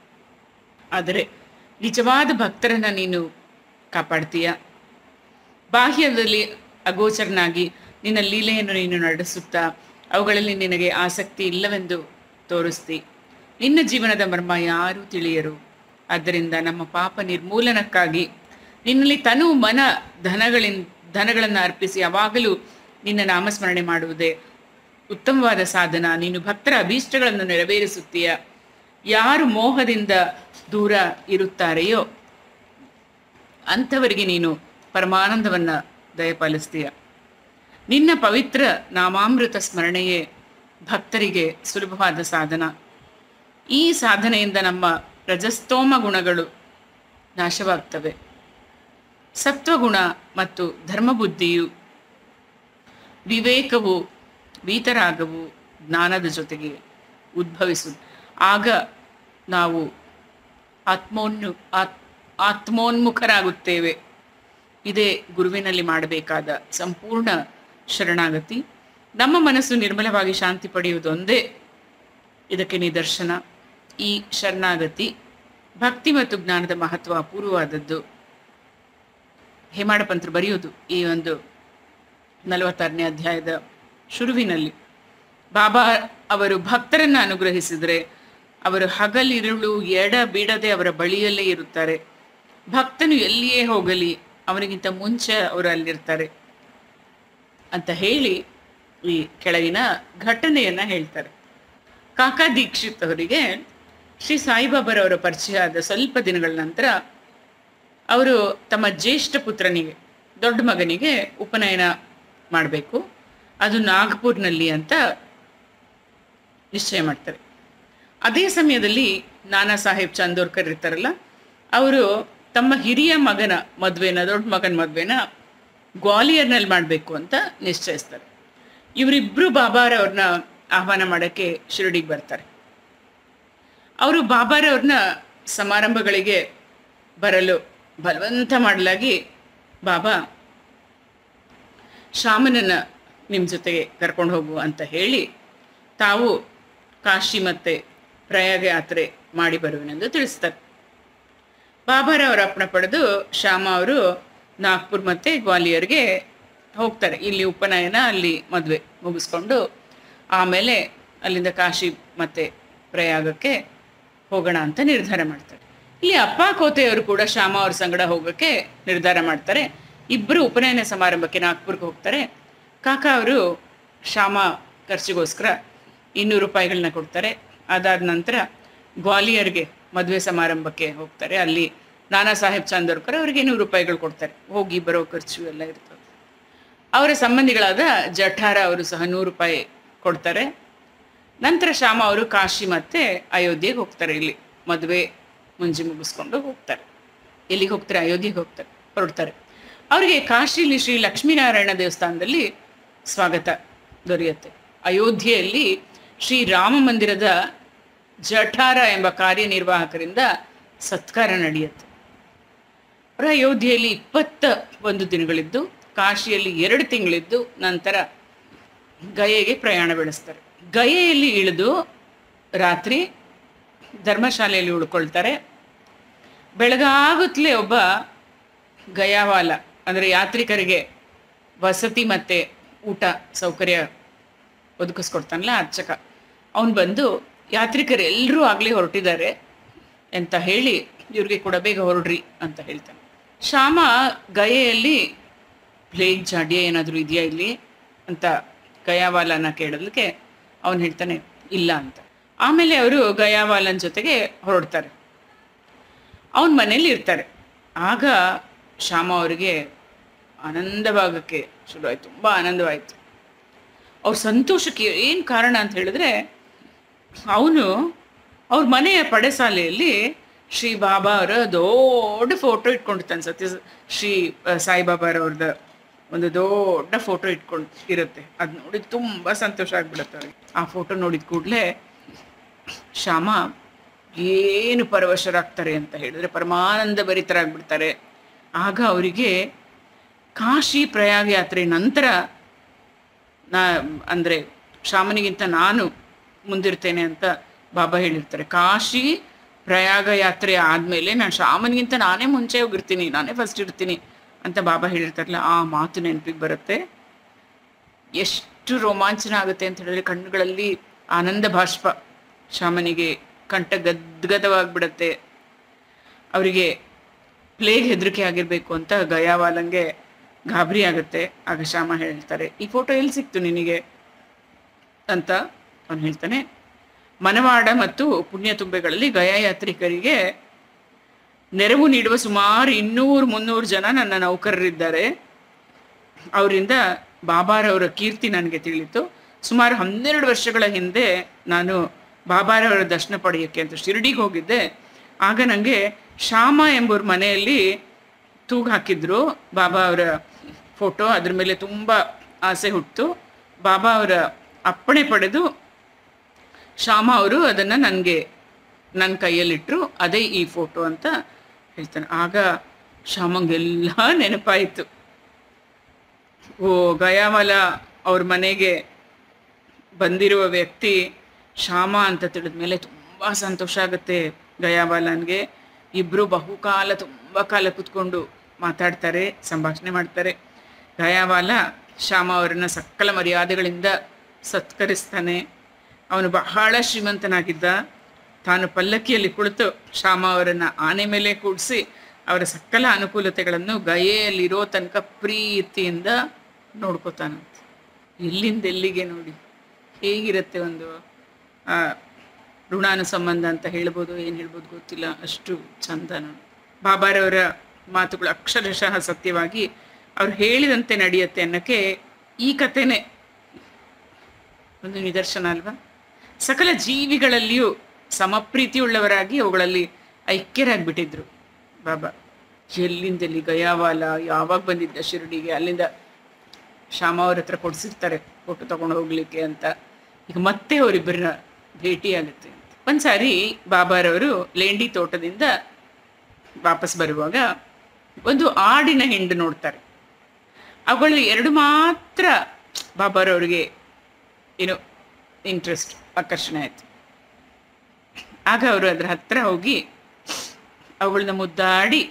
[SPEAKER 1] ಆದರೆ ನಿಜವಾದ ಭಕ್ತರನ್ನ ನೀನು ಕಾಪಾಡ್ತೀಯ ಬಾಹ್ಯದಲ್ಲಿ ಅಗೋಚರನಾಗಿ ನಿನ್ನ ಲೀಲೆಯನ್ನು ನೀನು ನಡೆಸುತ್ತಾ ಅವುಗಳಲ್ಲಿ ನಿನಗೆ ಆಸಕ್ತಿ ಇಲ್ಲವೆಂದು ತೋರಿಸ್ತಿ ನಿನ್ನ ಜೀವನದ ಮರ್ಮ ಯಾರೂ ತಿಳಿಯರು ಆದ್ದರಿಂದ ನಮ್ಮ ಪಾಪ ನಿರ್ಮೂಲನಕ್ಕಾಗಿ ನಿನ್ನಲ್ಲಿ ತನು ಮನ ಧನಗಳಿನ್ ಧನಗಳನ್ನು ಅರ್ಪಿಸಿ ಯಾವಾಗಲೂ ನಿನ್ನ ನಾಮಸ್ಮರಣೆ ಮಾಡುವುದೇ ಉತ್ತಮವಾದ ಸಾಧನ ನೀನು ಭಕ್ತರ ಅಭೀಷ್ಟಗಳನ್ನು ನೆರವೇರಿಸುತ್ತೀಯ ಯಾರು ಮೋಹದಿಂದ ದೂರ ಇರುತ್ತಾರೆಯೋ ಅಂಥವರಿಗೆ ನೀನು ಪರಮಾನಂದವನ್ನ ದಯಪಾಲಿಸ್ತೀಯ ನಿನ್ನ ಪವಿತ್ರ ನಾಮಾಮೃತ ಸ್ಮರಣೆಯೇ ಭಕ್ತರಿಗೆ ಸುಲಭವಾದ ಸಾಧನ ಈ ಸಾಧನೆಯಿಂದ ನಮ್ಮ ರಜಸ್ತೋಮ ಗುಣಗಳು ನಾಶವಾಗ್ತವೆ ಸತ್ವಗುಣ ಮತ್ತು ಧರ್ಮಬುದ್ಧಿಯು ವಿವೇಕವು ವೀತರಾಗವು ಜ್ಞಾನದ ಜೊತೆಗೆ ಉದ್ಭವಿಸು ಆಗ ನಾವು ಆತ್ಮೋನ್ನು ಆತ್ ಆತ್ಮೋನ್ಮುಖರಾಗುತ್ತೇವೆ ಇದೇ ಗುರುವಿನಲ್ಲಿ ಮಾಡಬೇಕಾದ ಸಂಪೂರ್ಣ ಶರಣಾಗತಿ ನಮ್ಮ ಮನಸ್ಸು ನಿರ್ಮಲವಾಗಿ ಶಾಂತಿ ಪಡೆಯುವುದೊಂದೇ ಇದಕ್ಕೆ ನಿದರ್ಶನ ಈ ಶರಣಾಗತಿ ಭಕ್ತಿ ಮತ್ತು ಜ್ಞಾನದ ಮಹತ್ವ ಅಪೂರ್ವವಾದದ್ದು ಹೇಮಾಡಪಂತರು ಬರೆಯೋದು ಈ ಒಂದು ನಲವತ್ತಾರನೇ ಅಧ್ಯಾಯದ ಶುರುವಿನಲ್ಲಿ ಬಾಬಾ ಅವರು ಭಕ್ತರನ್ನು ಅನುಗ್ರಹಿಸಿದರೆ ಅವರು ಹಗಲಿರುಳು ಎಡ ಬಿಡದೆ ಅವರ ಬಳಿಯಲ್ಲೇ ಇರುತ್ತಾರೆ ಭಕ್ತನು ಎಲ್ಲಿಯೇ ಹೋಗಲಿ ಅವನಿಗಿಂತ ಮುಂಚೆ ಅವರು ಅಲ್ಲಿರ್ತಾರೆ ಅಂತ ಹೇಳಿ ಈ ಕೆಳಗಿನ ಘಟನೆಯನ್ನ ಹೇಳ್ತಾರೆ ಕಾಕಾ ದೀಕ್ಷಿತ್ ಅವರಿಗೆ ಶ್ರೀ ಸಾಯಿಬಾಬರವರ ಪರಿಚಯ ಆದ ಸ್ವಲ್ಪ ದಿನಗಳ ನಂತರ ಅವರು ತಮ್ಮ ಜ್ಯೇಷ್ಠ ಪುತ್ರನಿಗೆ ದೊಡ್ಡ ಮಗನಿಗೆ ಉಪನಯನ ಮಾಡಬೇಕು ಅದು ನಾಗ್ಪುರ್ನಲ್ಲಿ ಅಂತ ನಿಶ್ಚಯ ಮಾಡ್ತಾರೆ ಅದೇ ಸಮಯದಲ್ಲಿ ನಾನಾ ಸಾಹೇಬ್ ಚಂದೋರ್ಕರ್ ಇರ್ತಾರಲ್ಲ ಅವರು ತಮ್ಮ ಹಿರಿಯ ಮಗನ ಮದುವೆನ ದೊಡ್ಡ ಮಗನ ಮದುವೆನ ಗ್ವಾಲಿಯರ್ನಲ್ಲಿ ಮಾಡಬೇಕು ಅಂತ ನಿಶ್ಚಯಿಸ್ತಾರೆ ಇವರಿಬ್ಬರು ಬಾಬಾರವ್ರನ್ನ ಆಹ್ವಾನ ಮಾಡೋಕ್ಕೆ ಶಿರಡಿಗೆ ಬರ್ತಾರೆ ಅವರು ಬಾಬಾರವ್ರನ್ನ ಸಮಾರಂಭಗಳಿಗೆ ಬರಲು ಬಲವಂತ ಮಾಡಲಾಗಿ ಬಾಬಾ ಶಾಮನನ್ನ ನಿಮ್ಮ ಜೊತೆಗೆ ಕರ್ಕೊಂಡು ಹೋಗು ಅಂತ ಹೇಳಿ ತಾವು ಕಾಶಿ ಮತ್ತು ಪ್ರಯಾಗ ಯಾತ್ರೆ ಮಾಡಿ ಬರುವೆನೆಂದು ತಿಳಿಸ್ತಾರೆ ಬಾಬಾರವರ ಅಪ್ಪಣೆ ಪಡೆದು ಶ್ಯಾಮ ಅವರು ನಾಗ್ಪುರ್ ಮತ್ತು ಗ್ವಾಲಿಯರ್ಗೆ ಹೋಗ್ತಾರೆ ಇಲ್ಲಿ ಉಪನಯನ ಅಲ್ಲಿ ಮದುವೆ ಮುಗಿಸ್ಕೊಂಡು ಆಮೇಲೆ ಅಲ್ಲಿಂದ ಕಾಶಿ ಮತ್ತು ಪ್ರಯಾಗಕ್ಕೆ ಹೋಗೋಣ ಅಂತ ನಿರ್ಧಾರ ಮಾಡ್ತಾರೆ ಇಲ್ಲಿ ಅಪ್ಪ ಕೋತೆಯವರು ಕೂಡ ಶ್ಯಾಮ ಅವ್ರ ಸಂಗಡ ಹೋಗೋಕ್ಕೆ ನಿರ್ಧಾರ ಮಾಡ್ತಾರೆ ಇಬ್ಬರು ಉಪನಯನ ಸಮಾರಂಭಕ್ಕೆ ನಾಗ್ಪುರ್ಗೆ ಹೋಗ್ತಾರೆ ಕಾಕ ಅವರು ಶ್ಯಾಮ ಖರ್ಚಿಗೋಸ್ಕರ ಇನ್ನೂರು ರೂಪಾಯಿಗಳನ್ನ ಕೊಡ್ತಾರೆ ಅದಾದ ನಂತರ ಗ್ವಾಲಿಯರ್ಗೆ ಮದುವೆ ಸಮಾರಂಭಕ್ಕೆ ಹೋಗ್ತಾರೆ ಅಲ್ಲಿ ನಾನಾ ಸಾಹೇಬ್ ಚಾಂದೋರ್ಕರ್ ಅವರಿಗೆ ನೂರು ರೂಪಾಯಿಗಳು ಕೊಡ್ತಾರೆ ಹೋಗಿ ಬರೋ ಖರ್ಚು ಎಲ್ಲ ಇರ್ತದೆ ಅವರ ಸಂಬಂಧಿಗಳಾದ ಜಠಾರ ಅವರು ಸಹ ನೂರು ರೂಪಾಯಿ ಕೊಡ್ತಾರೆ ನಂತರ ಶ್ಯಾಮ ಅವರು ಕಾಶಿ ಮತ್ತು ಅಯೋಧ್ಯೆಗೆ ಹೋಗ್ತಾರೆ ಇಲ್ಲಿ ಮದುವೆ ಮುಂಜಿ ಮುಗಿಸ್ಕೊಂಡು ಹೋಗ್ತಾರೆ ಎಲ್ಲಿಗೆ ಹೋಗ್ತಾರೆ ಅಯೋಧ್ಯೆಗೆ ಹೋಗ್ತಾರೆ ಹೊರಡ್ತಾರೆ ಅವರಿಗೆ ಕಾಶಿಲಿ ಶ್ರೀ ಲಕ್ಷ್ಮೀನಾರಾಯಣ ದೇವಸ್ಥಾನದಲ್ಲಿ ಸ್ವಾಗತ ದೊರೆಯುತ್ತೆ ಅಯೋಧ್ಯೆಯಲ್ಲಿ ಶ್ರೀ ರಾಮ ಮಂದಿರದ ಜಠಾರ ಎಂಬ ಕಾರ್ಯನಿರ್ವಾಹಕರಿಂದ ಸತ್ಕಾರ ನಡೆಯುತ್ತೆ ಅವರು ಅಯೋಧ್ಯೆಯಲ್ಲಿ ಇಪ್ಪತ್ತ ಒಂದು ದಿನಗಳಿದ್ದು ಕಾಶಿಯಲ್ಲಿ ಎರಡು ತಿಂಗಳಿದ್ದು ನಂತರ ಗಯೆಗೆ ಪ್ರಯಾಣ ಬೆಳೆಸ್ತಾರೆ ಗಯೆಯಲ್ಲಿ ಇಳಿದು ರಾತ್ರಿ ಧರ್ಮಶಾಲೆಯಲ್ಲಿ ಉಳ್ಕೊಳ್ತಾರೆ ಬೆಳಗಾಗುತ್ತಲೇ ಒಬ್ಬ ಗಯಾವಾಲ ಅಂದರೆ ಯಾತ್ರಿಕರಿಗೆ ವಸತಿ ಮತ್ತು ಊಟ ಸೌಕರ್ಯ ಒದಗಿಸ್ಕೊಡ್ತಾನಲ್ಲ ಅರ್ಚಕ ಅವನು ಬಂದು ಯಾತ್ರಿಕರು ಎಲ್ಲರೂ ಆಗಲೇ ಹೊರಟಿದ್ದಾರೆ ಅಂತ ಹೇಳಿ ಇವ್ರಿಗೆ ಕೂಡ ಬೇಗ ಹೊರಡ್ರಿ ಅಂತ ಹೇಳ್ತಾನೆ ಶ್ಯಾಮ ಗಯೆಯಲ್ಲಿ ಪ್ಲೇಗ್ ಜಾಡ್ಯ ಏನಾದರೂ ಇದೆಯಾ ಇಲ್ಲಿ ಅಂತ ಗಯಾವಾಲನ ಕೇಳೋದಕ್ಕೆ ಅವನು ಹೇಳ್ತಾನೆ ಇಲ್ಲ ಅಂತ ಆಮೇಲೆ ಅವರು ಗಯಾವಾಲನ್ ಜೊತೆಗೆ ಹೊರಡ್ತಾರೆ ಅವನ ಮನೇಲಿ ಇರ್ತಾರೆ ಆಗ ಶ್ಯಾಮ ಅವರಿಗೆ ಆನಂದವಾಗಕ್ಕೆ ಶುರುವಾಯಿತು ತುಂಬ ಆನಂದವಾಯಿತು ಅವ್ರ ಸಂತೋಷಕ್ಕೆ ಏನು ಕಾರಣ ಅಂತ ಹೇಳಿದ್ರೆ ಅವನು ಅವ್ರ ಮನೆಯ ಪಡೆಸಾಲೆಯಲ್ಲಿ ಶ್ರೀ ಬಾಬಾ ಅವರ ದೊಡ್ಡ ಫೋಟೋ ಇಟ್ಕೊಂಡಿರ್ತಾನೆ ಸತ್ಯ ಶ್ರೀ ಅಹ್, ಸಾಯಿಬಾಬಾರವ್ರದ್ದು ಒಂದು ದೊಡ್ಡ ಫೋಟೋ ಇಟ್ಕೊಂಡು ಇರುತ್ತೆ ಅದು ನೋಡಿ ತುಂಬ ಸಂತೋಷ ಆಗ್ಬಿಡುತ್ತೆ ಅವ್ರಿಗೆ ಆ ಫೋಟೋ ನೋಡಿದ ಕೂಡಲೇ ಶ್ಯಾಮ ಏನು ಪರವಶರಾಗ್ತಾರೆ ಅಂತ ಹೇಳಿದ್ರೆ ಪರಮಾನಂದ ಭರಿತರಾಗ್ಬಿಡ್ತಾರೆ ಆಗ ಅವರಿಗೆ ಕಾಶಿ ಪ್ರಯಾಗ ಯಾತ್ರೆ ನಂತರ ನಾ ಅಂದರೆ ಶ್ಯಾಮನಿಗಿಂತ ನಾನು ಮುಂದಿರ್ತೇನೆ ಅಂತ ಬಾಬಾ ಹೇಳಿರ್ತಾರೆ ಕಾಶಿ ಪ್ರಯಾಗ ಯಾತ್ರೆ ಆದಮೇಲೆ ನಾನು ಶ್ಯಾಮನಿಗಿಂತ ನಾನೇ ಮುಂಚೆ ಹೋಗಿರ್ತೀನಿ ನಾನೇ ಫಸ್ಟ್ ಇರ್ತೀನಿ ಅಂತ ಬಾಬಾ ಹೇಳಿರ್ತಾರಲ್ಲ ಆ ಮಾತು ನೆನಪಿಗೆ ಬರುತ್ತೆ ಎಷ್ಟು ರೋಮಾಂಚನ ಆಗುತ್ತೆ ಅಂತ ಹೇಳಿದ್ರೆ ಕಣ್ಣುಗಳಲ್ಲಿ ಆನಂದ ಬಾಷ್ಪ ಶ್ಯಾಮನಿಗೆ ಕಂಠ ಗದ್ಗದವಾಗ್ಬಿಡತ್ತೆ ಅವರಿಗೆ ಪ್ಲೇಗ್ ಹೆದರಿಕೆ ಆಗಿರಬೇಕು ಅಂತ ಗಯಾವಾಲಂಗೆ ಗಾಬರಿ ಆಗುತ್ತೆ ಆಗ ಶ್ಯಾಮ ಹೇಳ್ತಾರೆ ಈ ಫೋಟೋ ಎಲ್ಲಿ ಸಿಕ್ತು ನಿನಗೆ ಅಂತ ಅವನು ಹೇಳ್ತಾನೆ ಮನವಾಡ ಮತ್ತು ಪುಣ್ಯತುಂಬೆಗಳಲ್ಲಿ ಗಯಾ ಯಾತ್ರಿಕರಿಗೆ ನೆರವು ನೀಡುವ ಸುಮಾರು ಇನ್ನೂರು ಮುನ್ನೂರು ಜನ ನನ್ನ ನೌಕರರಿದ್ದಾರೆ ಅವರಿಂದ ಬಾಬಾರವರ ಕೀರ್ತಿ ನನಗೆ ತಿಳಿತು ಸುಮಾರು ಹನ್ನೆರಡು ವರ್ಷಗಳ ಹಿಂದೆ ನಾನು ಬಾಬಾರವರ ದರ್ಶನ ಪಡೆಯೋಕ್ಕೆ ಅಂತ ಶಿರಡಿಗೆ ಹೋಗಿದ್ದೆ ಆಗ ನನಗೆ ಶ್ಯಾಮ ಎಂಬವ್ರ ಮನೆಯಲ್ಲಿ ತೂಗು ಹಾಕಿದ್ರು ಬಾಬಾ ಅವರ ಫೋಟೋ ಅದ್ರ ಮೇಲೆ ತುಂಬ ಆಸೆ ಹುಟ್ಟಿತು ಬಾಬಾ ಅವರ ಅಪ್ಪಣೆ ಪಡೆದು ಶ್ಯಾಮ ಅವರು ಅದನ್ನು ನನಗೆ ನನ್ನ ಕೈಯಲ್ಲಿಟ್ಟರು ಅದೇ ಈ ಫೋಟೋ ಅಂತ ಹೇಳ್ತಾನೆ ಆಗ ಶ್ಯಾಮಂಗೆಲ್ಲ ನೆನಪಾಯಿತು ಓ ಗಯಾಮಲ ಅವ್ರ ಮನೆಗೆ ಬಂದಿರುವ ವ್ಯಕ್ತಿ ಶ್ಯಾಮ ಅಂತ ತಿಳಿದ ಮೇಲೆ ತುಂಬ ಸಂತೋಷ ಆಗುತ್ತೆ ಗಯಾವಾಲನ್ಗೆ ಇಬ್ಬರು ಬಹುಕಾಲ ತುಂಬ ಕಾಲ ಕೂತ್ಕೊಂಡು ಮಾತಾಡ್ತಾರೆ ಸಂಭಾಷಣೆ ಮಾಡ್ತಾರೆ ಗಯಾವಾಲ ಶ್ಯಾಮ ಅವರನ್ನು ಸಕಲ ಮರ್ಯಾದೆಗಳಿಂದ ಸತ್ಕರಿಸ್ತಾನೆ ಅವನು ಬಹಳ ಶ್ರೀಮಂತನಾಗಿದ್ದ ತಾನು ಪಲ್ಲಕ್ಕಿಯಲ್ಲಿ ಕುಳಿತು ಶ್ಯಾಮ ಅವರನ್ನು ಆನೆ ಮೇಲೆ ಕೂಡಿಸಿ ಅವರ ಸಕಲ ಅನುಕೂಲತೆಗಳನ್ನು ಗಯೆಯಲ್ಲಿರೋ ತನಕ ಪ್ರೀತಿಯಿಂದ ನೋಡ್ಕೋತಾನಂತೆ ಎಲ್ಲಿಂದ ಎಲ್ಲಿಗೆ ನೋಡಿ ಹೇಗಿರುತ್ತೆ ಒಂದು ಆ, ಋಣಾನುಸಂಬಂಧ ಅಂತ ಹೇಳ್ಬೋದು ಏನು ಹೇಳ್ಬೋದು ಗೊತ್ತಿಲ್ಲ ಅಷ್ಟು ಚಂದ ನೋಡಿ ಬಾಬಾರವರ ಮಾತುಗಳು ಅಕ್ಷರಶಃ ಸತ್ಯವಾಗಿ ಅವ್ರು ಹೇಳಿದಂತೆ ನಡೆಯುತ್ತೆ ಅನ್ನೋಕ್ಕೆ ಈ ಕಥೆನೇ ಒಂದು ನಿದರ್ಶನ ಅಲ್ವಾ ಸಕಲ ಜೀವಿಗಳಲ್ಲಿಯೂ ಸಮಪ್ರೀತಿಯುಳ್ಳವರಾಗಿ ಅವುಗಳಲ್ಲಿ ಐಕ್ಯರಾಗ್ಬಿಟ್ಟಿದ್ರು ಬಾಬಾ ಎಲ್ಲಿಂದ ಎಲ್ಲಿ ಗಯಾವಾಲ ಯಾವಾಗ ಬಂದಿದ್ದ ಶಿರಡಿಗೆ ಅಲ್ಲಿಂದ ಶ್ಯಾಮ ಅವ್ರ ಹತ್ರ ಕೊಡ್ಸಿರ್ತಾರೆ ಫೋಟೋ ತಗೊಂಡು ಹೋಗ್ಲಿಕ್ಕೆ ಅಂತ ಈಗ ಮತ್ತೆ ಅವರಿಬ್ಬರನ್ನ ಭೇಟಿ ಆಗುತ್ತೆ ಒಂದ್ಸಾರಿ ಬಾಬಾರವರು ಲೇಂಡಿ ತೋಟದಿಂದ ವಾಪಸ್ ಬರುವಾಗ ಒಂದು ಆಡಿನ ಹಿಂಡು ನೋಡ್ತಾರೆ ಅವುಗಳು ಎರಡು ಮಾತ್ರ ಬಾಬಾರವ್ರಿಗೆ ಏನು ಇಂಟ್ರೆಸ್ಟ್ ಆಕರ್ಷಣೆ ಆಯಿತು ಆಗ ಅವರು ಅದ್ರ ಹತ್ರ ಹೋಗಿ ಅವುಗಳನ್ನ ಮುದ್ದಾಡಿ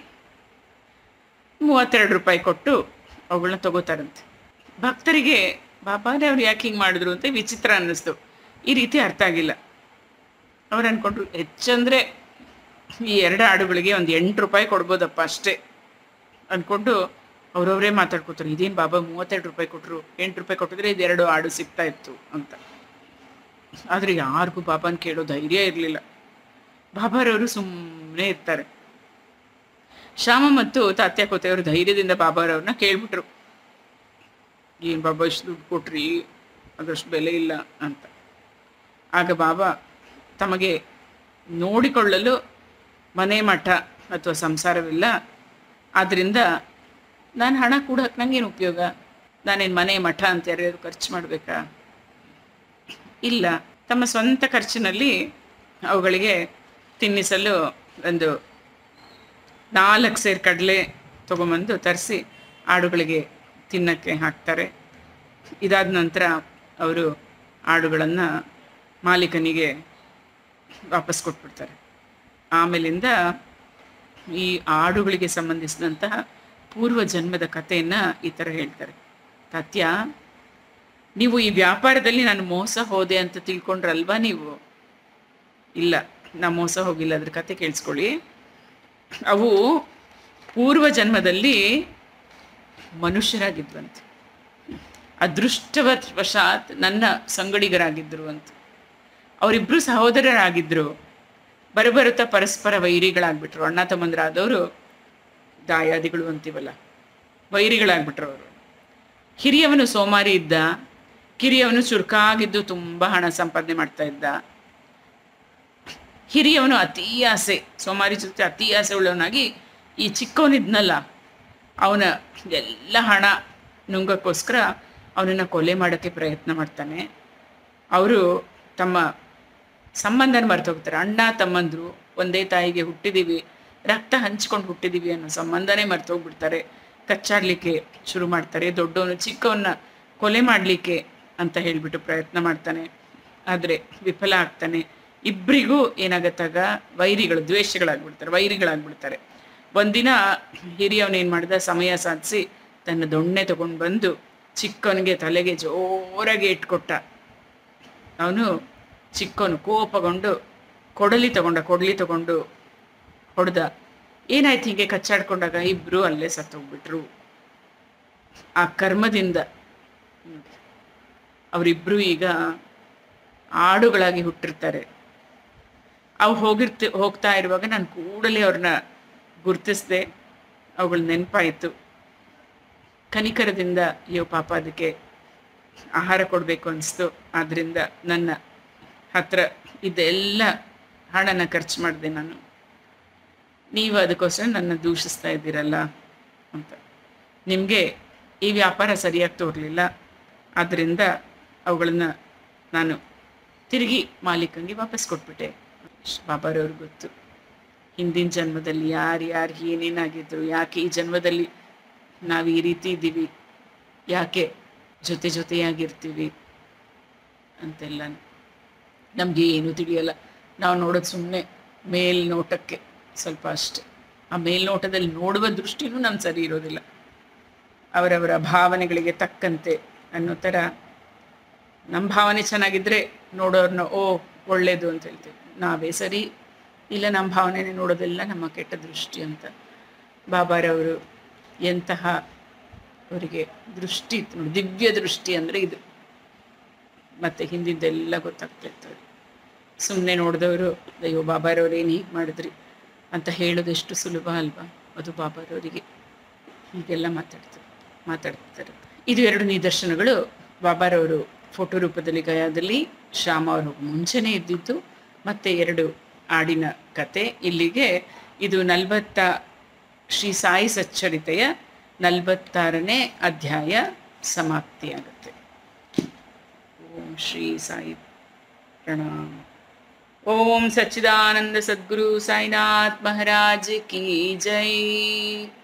[SPEAKER 1] ಮೂವತ್ತೆರಡು ರೂಪಾಯಿ ಕೊಟ್ಟು ಅವುಗಳನ್ನ ತಗೋತಾರಂತೆ ಭಕ್ತರಿಗೆ ಬಾಬಾನೇ ಅವ್ರು ಯಾಕೆ ಹಿಂಗೆ ಮಾಡಿದ್ರು ಅಂತ ವಿಚಿತ್ರ ಅನ್ನಿಸ್ತು ಈ ರೀತಿ ಅರ್ಥ ಆಗಿಲ್ಲ ಅವ್ರು ಅನ್ಕೊಂಡ್ರು ಹೆಚ್ಚಂದ್ರೆ ಈ ಎರಡು ಹಾಡುಗಳಿಗೆ ಒಂದು ಎಂಟು ರೂಪಾಯಿ ಕೊಡ್ಬೋದಪ್ಪ ಅಷ್ಟೇ ಅಂದ್ಕೊಂಡು ಅವ್ರವರೇ ಮಾತಾಡ್ಕೋತಾರೆ ಇದೇನು ಬಾಬಾ ಮೂವತ್ತೆರಡು ರೂಪಾಯಿ ಕೊಟ್ಟರು ಎಂಟು ರೂಪಾಯಿ ಕೊಟ್ಟಿದ್ರೆ ಇದೆರಡು ಹಾಡು ಸಿಗ್ತಾ ಇತ್ತು ಅಂತ ಆದರೆ ಯಾರಿಗೂ ಬಾಬಾನ ಕೇಳೋ ಧೈರ್ಯ ಇರಲಿಲ್ಲ ಬಾಬಾರವರು ಸುಮ್ಮನೆ ಇರ್ತಾರೆ ಶ್ಯಾಮ ಮತ್ತು ತಾತ್ಯ ಕೋತೆಯವರು ಧೈರ್ಯದಿಂದ ಬಾಬಾರವ್ರನ್ನ ಕೇಳ್ಬಿಟ್ರು ಏನು ಬಾಬಾ ಇಷ್ಟು ದುಡ್ಡು ಕೊಟ್ರಿ ಅದಷ್ಟು ಬೆಲೆ ಇಲ್ಲ ಅಂತ ಆಗ ಬಾಬಾ ತಮಗೆ ನೋಡಿಕೊಳ್ಳಲು ಮನೆ ಮಠ ಅಥವಾ ಸಂಸಾರವಿಲ್ಲ ಆದ್ದರಿಂದ ನಾನು ಹಣ ಕೂಡಕ್ಕೆ ನಂಗೇನು ಉಪಯೋಗ ನಾನೇನು ಮನೆ ಮಠ ಅಂತ ಯಾರ್ಯಾರು ಖರ್ಚು ಮಾಡಬೇಕಾ ಇಲ್ಲ ತಮ್ಮ ಸ್ವಂತ ಖರ್ಚಿನಲ್ಲಿ ಅವುಗಳಿಗೆ ತಿನ್ನಿಸಲು ಒಂದು ನಾಲ್ಕು ಸೇರು ಕಡಲೆ ತೊಗೊಂಬಂದು ತರಿಸಿ ಆಡುಗಳಿಗೆ ತಿನ್ನಕ್ಕೆ ಹಾಕ್ತಾರೆ ಇದಾದ ನಂತರ ಅವರು ಆಡುಗಳನ್ನು ಮಾಲೀಕನಿಗೆ ವಾಪಸ್ ಕೊಟ್ಬಿಡ್ತಾರೆ ಆಮೇಲಿಂದ ಈ ಆಡುಗಳಿಗೆ ಸಂಬಂಧಿಸಿದಂತಹ ಪೂರ್ವ ಜನ್ಮದ ಕಥೆಯನ್ನು ಈ ಥರ ಹೇಳ್ತಾರೆ ಸತ್ಯ ನೀವು ಈ ವ್ಯಾಪಾರದಲ್ಲಿ ನಾನು ಮೋಸ ಹೋದೆ ಅಂತ ತಿಳ್ಕೊಂಡ್ರಲ್ವಾ ನೀವು ಇಲ್ಲ ನಾ ಮೋಸ ಹೋಗಿಲ್ಲ ಅದ್ರ ಕತೆ ಕೇಳಿಸ್ಕೊಳ್ಳಿ ಅವು ಪೂರ್ವ ಜನ್ಮದಲ್ಲಿ ಮನುಷ್ಯರಾಗಿದ್ವಂತೆ ಅದೃಷ್ಟವಶಾತ್ ನನ್ನ ಸಂಗಡಿಗರಾಗಿದ್ದರು ಅಂತ ಅವರಿಬ್ಬರು ಸಹೋದರರಾಗಿದ್ದರು ಬರಬರುತ್ತಾ ಪರಸ್ಪರ ವೈರಿಗಳಾಗ್ಬಿಟ್ರು ಅಣ್ಣ ತಮ್ಮಂದ್ರಾದವರು ದಾಯಾದಿಗಳು ಅಂತೀವಲ್ಲ ವೈರಿಗಳಾಗ್ಬಿಟ್ರು ಅವರು ಹಿರಿಯವನು ಸೋಮಾರಿ ಇದ್ದ ಕಿರಿಯವನು ಚುರುಕಾಗಿದ್ದು ತುಂಬ ಹಣ ಸಂಪಾದನೆ ಮಾಡ್ತಾ ಇದ್ದ ಹಿರಿಯವನು ಅತೀ ಆಸೆ ಸೋಮಾರಿ ಜೊತೆ ಅತೀ ಆಸೆ ಉಳ್ಳವನಾಗಿ ಈ ಚಿಕ್ಕವನಿದ್ನಲ್ಲ ಅವನ ಎಲ್ಲ ಹಣ ನುಂಗಕ್ಕೋಸ್ಕರ ಅವನನ್ನು ಕೊಲೆ ಮಾಡೋಕ್ಕೆ ಪ್ರಯತ್ನ ಮಾಡ್ತಾನೆ ಅವರು ತಮ್ಮ ಸಂಬಂಧನ ಮರ್ತೋಗ್ತಾರೆ ಅಣ್ಣ ತಮ್ಮಂದ್ರು ಒಂದೇ ತಾಯಿಗೆ ಹುಟ್ಟಿದೀವಿ ರಕ್ತ ಹಂಚ್ಕೊಂಡು ಹುಟ್ಟಿದೀವಿ ಅನ್ನೋ ಸಂಬಂಧನೇ ಮರ್ತೋಗ್ಬಿಡ್ತಾರೆ ಕಚ್ಚಾಡ್ಲಿಕ್ಕೆ ಶುರು ಮಾಡ್ತಾರೆ ದೊಡ್ಡವನು ಚಿಕ್ಕವನ್ನ ಕೊಲೆ ಮಾಡಲಿಕ್ಕೆ ಅಂತ ಹೇಳಿಬಿಟ್ಟು ಪ್ರಯತ್ನ ಮಾಡ್ತಾನೆ ಆದರೆ ವಿಫಲ ಆಗ್ತಾನೆ ಇಬ್ಬರಿಗೂ ಏನಾಗತ್ತಾಗ ವೈರಿಗಳು ದ್ವೇಷಗಳಾಗ್ಬಿಡ್ತಾರೆ ವೈರಿಗಳಾಗ್ಬಿಡ್ತಾರೆ ಒಂದಿನ ಹಿರಿಯವನು ಏನು ಮಾಡ್ದ ಸಮಯ ಸಾಧಿಸಿ ತನ್ನ ದೊಣ್ಣೆ ತಗೊಂಡು ಬಂದು ಚಿಕ್ಕವನಿಗೆ ತಲೆಗೆ ಜೋರಾಗಿ ಇಟ್ಕೊಟ್ಟ ಅವನು ಚಿಕ್ಕವನು ಕೋಪಗೊಂಡು ಕೊಡಲಿ ತಗೊಂಡ ಕೊಡಲಿ ತಗೊಂಡು ಹೊಡೆದ ಏನಾಯ್ತು ಹೀಗೆ ಕಚ್ಚಾಡ್ಕೊಂಡಾಗ ಇಬ್ರು ಅಲ್ಲೇ ಸತ್ತೋಗ್ಬಿಟ್ರು ಆ ಕರ್ಮದಿಂದ ಅವರಿಬ್ರು ಈಗ ಆಡುಗಳಾಗಿ ಹುಟ್ಟಿರ್ತಾರೆ ಅವು ಹೋಗಿರ್ತಿ ಹೋಗ್ತಾ ಇರುವಾಗ ನಾನು ಕೂಡಲೇ ಅವ್ರನ್ನ ಗುರ್ತಿಸ್ದೆ ಅವುಗಳ ನೆನಪಾಯಿತು ಕನಿಕರದಿಂದ ಅಯ್ಯೋ ಪಾಪ ಅದಕ್ಕೆ ಆಹಾರ ಕೊಡಬೇಕು ಅನಿಸ್ತು ಆದ್ದರಿಂದ ನನ್ನ ಹತ್ರ ಇದೆಲ್ಲ ಹಣನ ಖರ್ಚು ಮಾಡಿದೆ ನಾನು ನೀವು ಅದಕ್ಕೋಸ್ಕರ ನನ್ನ ದೂಷಿಸ್ತಾ ಇದ್ದೀರಲ್ಲ ಅಂತ ನಿಮಗೆ ಈ ವ್ಯಾಪಾರ ಸರಿಯಾಗಿ ತೋರಲಿಲ್ಲ ಆದ್ದರಿಂದ ಅವುಗಳನ್ನು ನಾನು ತಿರುಗಿ ಮಾಲೀಕಂಗೆ ವಾಪಸ್ ಕೊಟ್ಬಿಟ್ಟೆ ಬಾಬಾರವ್ರಿಗೆ ಗೊತ್ತು ಹಿಂದಿನ ಜನ್ಮದಲ್ಲಿ ಯಾರು ಯಾರು ಏನೇನಾಗಿದ್ರು ಯಾಕೆ ಈ ಜನ್ಮದಲ್ಲಿ ನಾವು ಈ ರೀತಿ ಇದ್ದೀವಿ ಯಾಕೆ ಜೊತೆ ಜೊತೆಯಾಗಿರ್ತೀವಿ ಅಂತೆಲ್ಲ ನಮಗೆ ಏನೂ ತಿಳಿಯಲ್ಲ ನಾವು ನೋಡೋದು ಸುಮ್ಮನೆ ಮೇಲ್ನೋಟಕ್ಕೆ ಸ್ವಲ್ಪ ಅಷ್ಟೆ ಆ ಮೇಲ್ನೋಟದಲ್ಲಿ ನೋಡುವ ದೃಷ್ಟಿನೂ ನಮ್ಮ ಸರಿ ಇರೋದಿಲ್ಲ ಅವರವರ ಭಾವನೆಗಳಿಗೆ ತಕ್ಕಂತೆ ಅನ್ನೋ ಥರ ನಮ್ಮ ಭಾವನೆ ಚೆನ್ನಾಗಿದ್ದರೆ ನೋಡೋರ್ನ ಓ ಒಳ್ಳೇದು ಅಂತ ಹೇಳ್ತೀವಿ ನಾವೇ ಸರಿ ಇಲ್ಲ ನಮ್ಮ ಭಾವನೆನೇ ನೋಡೋದೆಲ್ಲ ನಮ್ಮ ಕೆಟ್ಟ ದೃಷ್ಟಿ ಅಂತ ಬಾಬಾರವರು ಎಂತಹ ಅವರಿಗೆ ದೃಷ್ಟಿ ಇತ್ತು ನೋಡಿ ದಿವ್ಯ ದೃಷ್ಟಿ ಅಂದರೆ ಇದು ಮತ್ತು ಹಿಂದಿಂದೆಲ್ಲ ಗೊತ್ತಾಗ್ತಾ ಇರ್ತದೆ ಸುಮ್ಮನೆ ನೋಡಿದವರು ಅಯ್ಯೋ ಬಾಬಾರವ್ರು ಏನು ಹೀಗೆ ಮಾಡಿದ್ರಿ ಅಂತ ಹೇಳೋದು ಎಷ್ಟು ಸುಲಭ ಅಲ್ವಾ ಅದು ಬಾಬಾರವರಿಗೆ ಹೀಗೆಲ್ಲ ಮಾತಾಡ್ತಾರೆ ಮಾತಾಡ್ತಾರೆ ಇದು ಎರಡು ನಿದರ್ಶನಗಳು ಬಾಬಾರವರು ಫೋಟೋ ರೂಪದಲ್ಲಿ ಗಯಾದಲ್ಲಿ ಶ್ಯಾಮ ಅವರು ಮುಂಚೆನೇ ಇದ್ದಿದ್ದು ಮತ್ತು ಎರಡು ಹಾಡಿನ ಕತೆ ಇಲ್ಲಿಗೆ ಇದು ನಲವತ್ತ ಶ್ರೀ ಸಾಯಿ ಸಚ್ಚರಿತೆಯ ನಲವತ್ತಾರನೇ ಅಧ್ಯಾಯ ಸಮಾಪ್ತಿಯಾಗುತ್ತೆ ಓಂ ಶ್ರೀ ಸಾಯಿ ಪ್ರಣಾಮ ಓಂ ಸಚ್ಚಿದಾನಂದ ಸದ್ಗುರು ಸಾಯಿನಾಥ್ ಮಹಾರಾಜ್ ಕಿ ಜೈ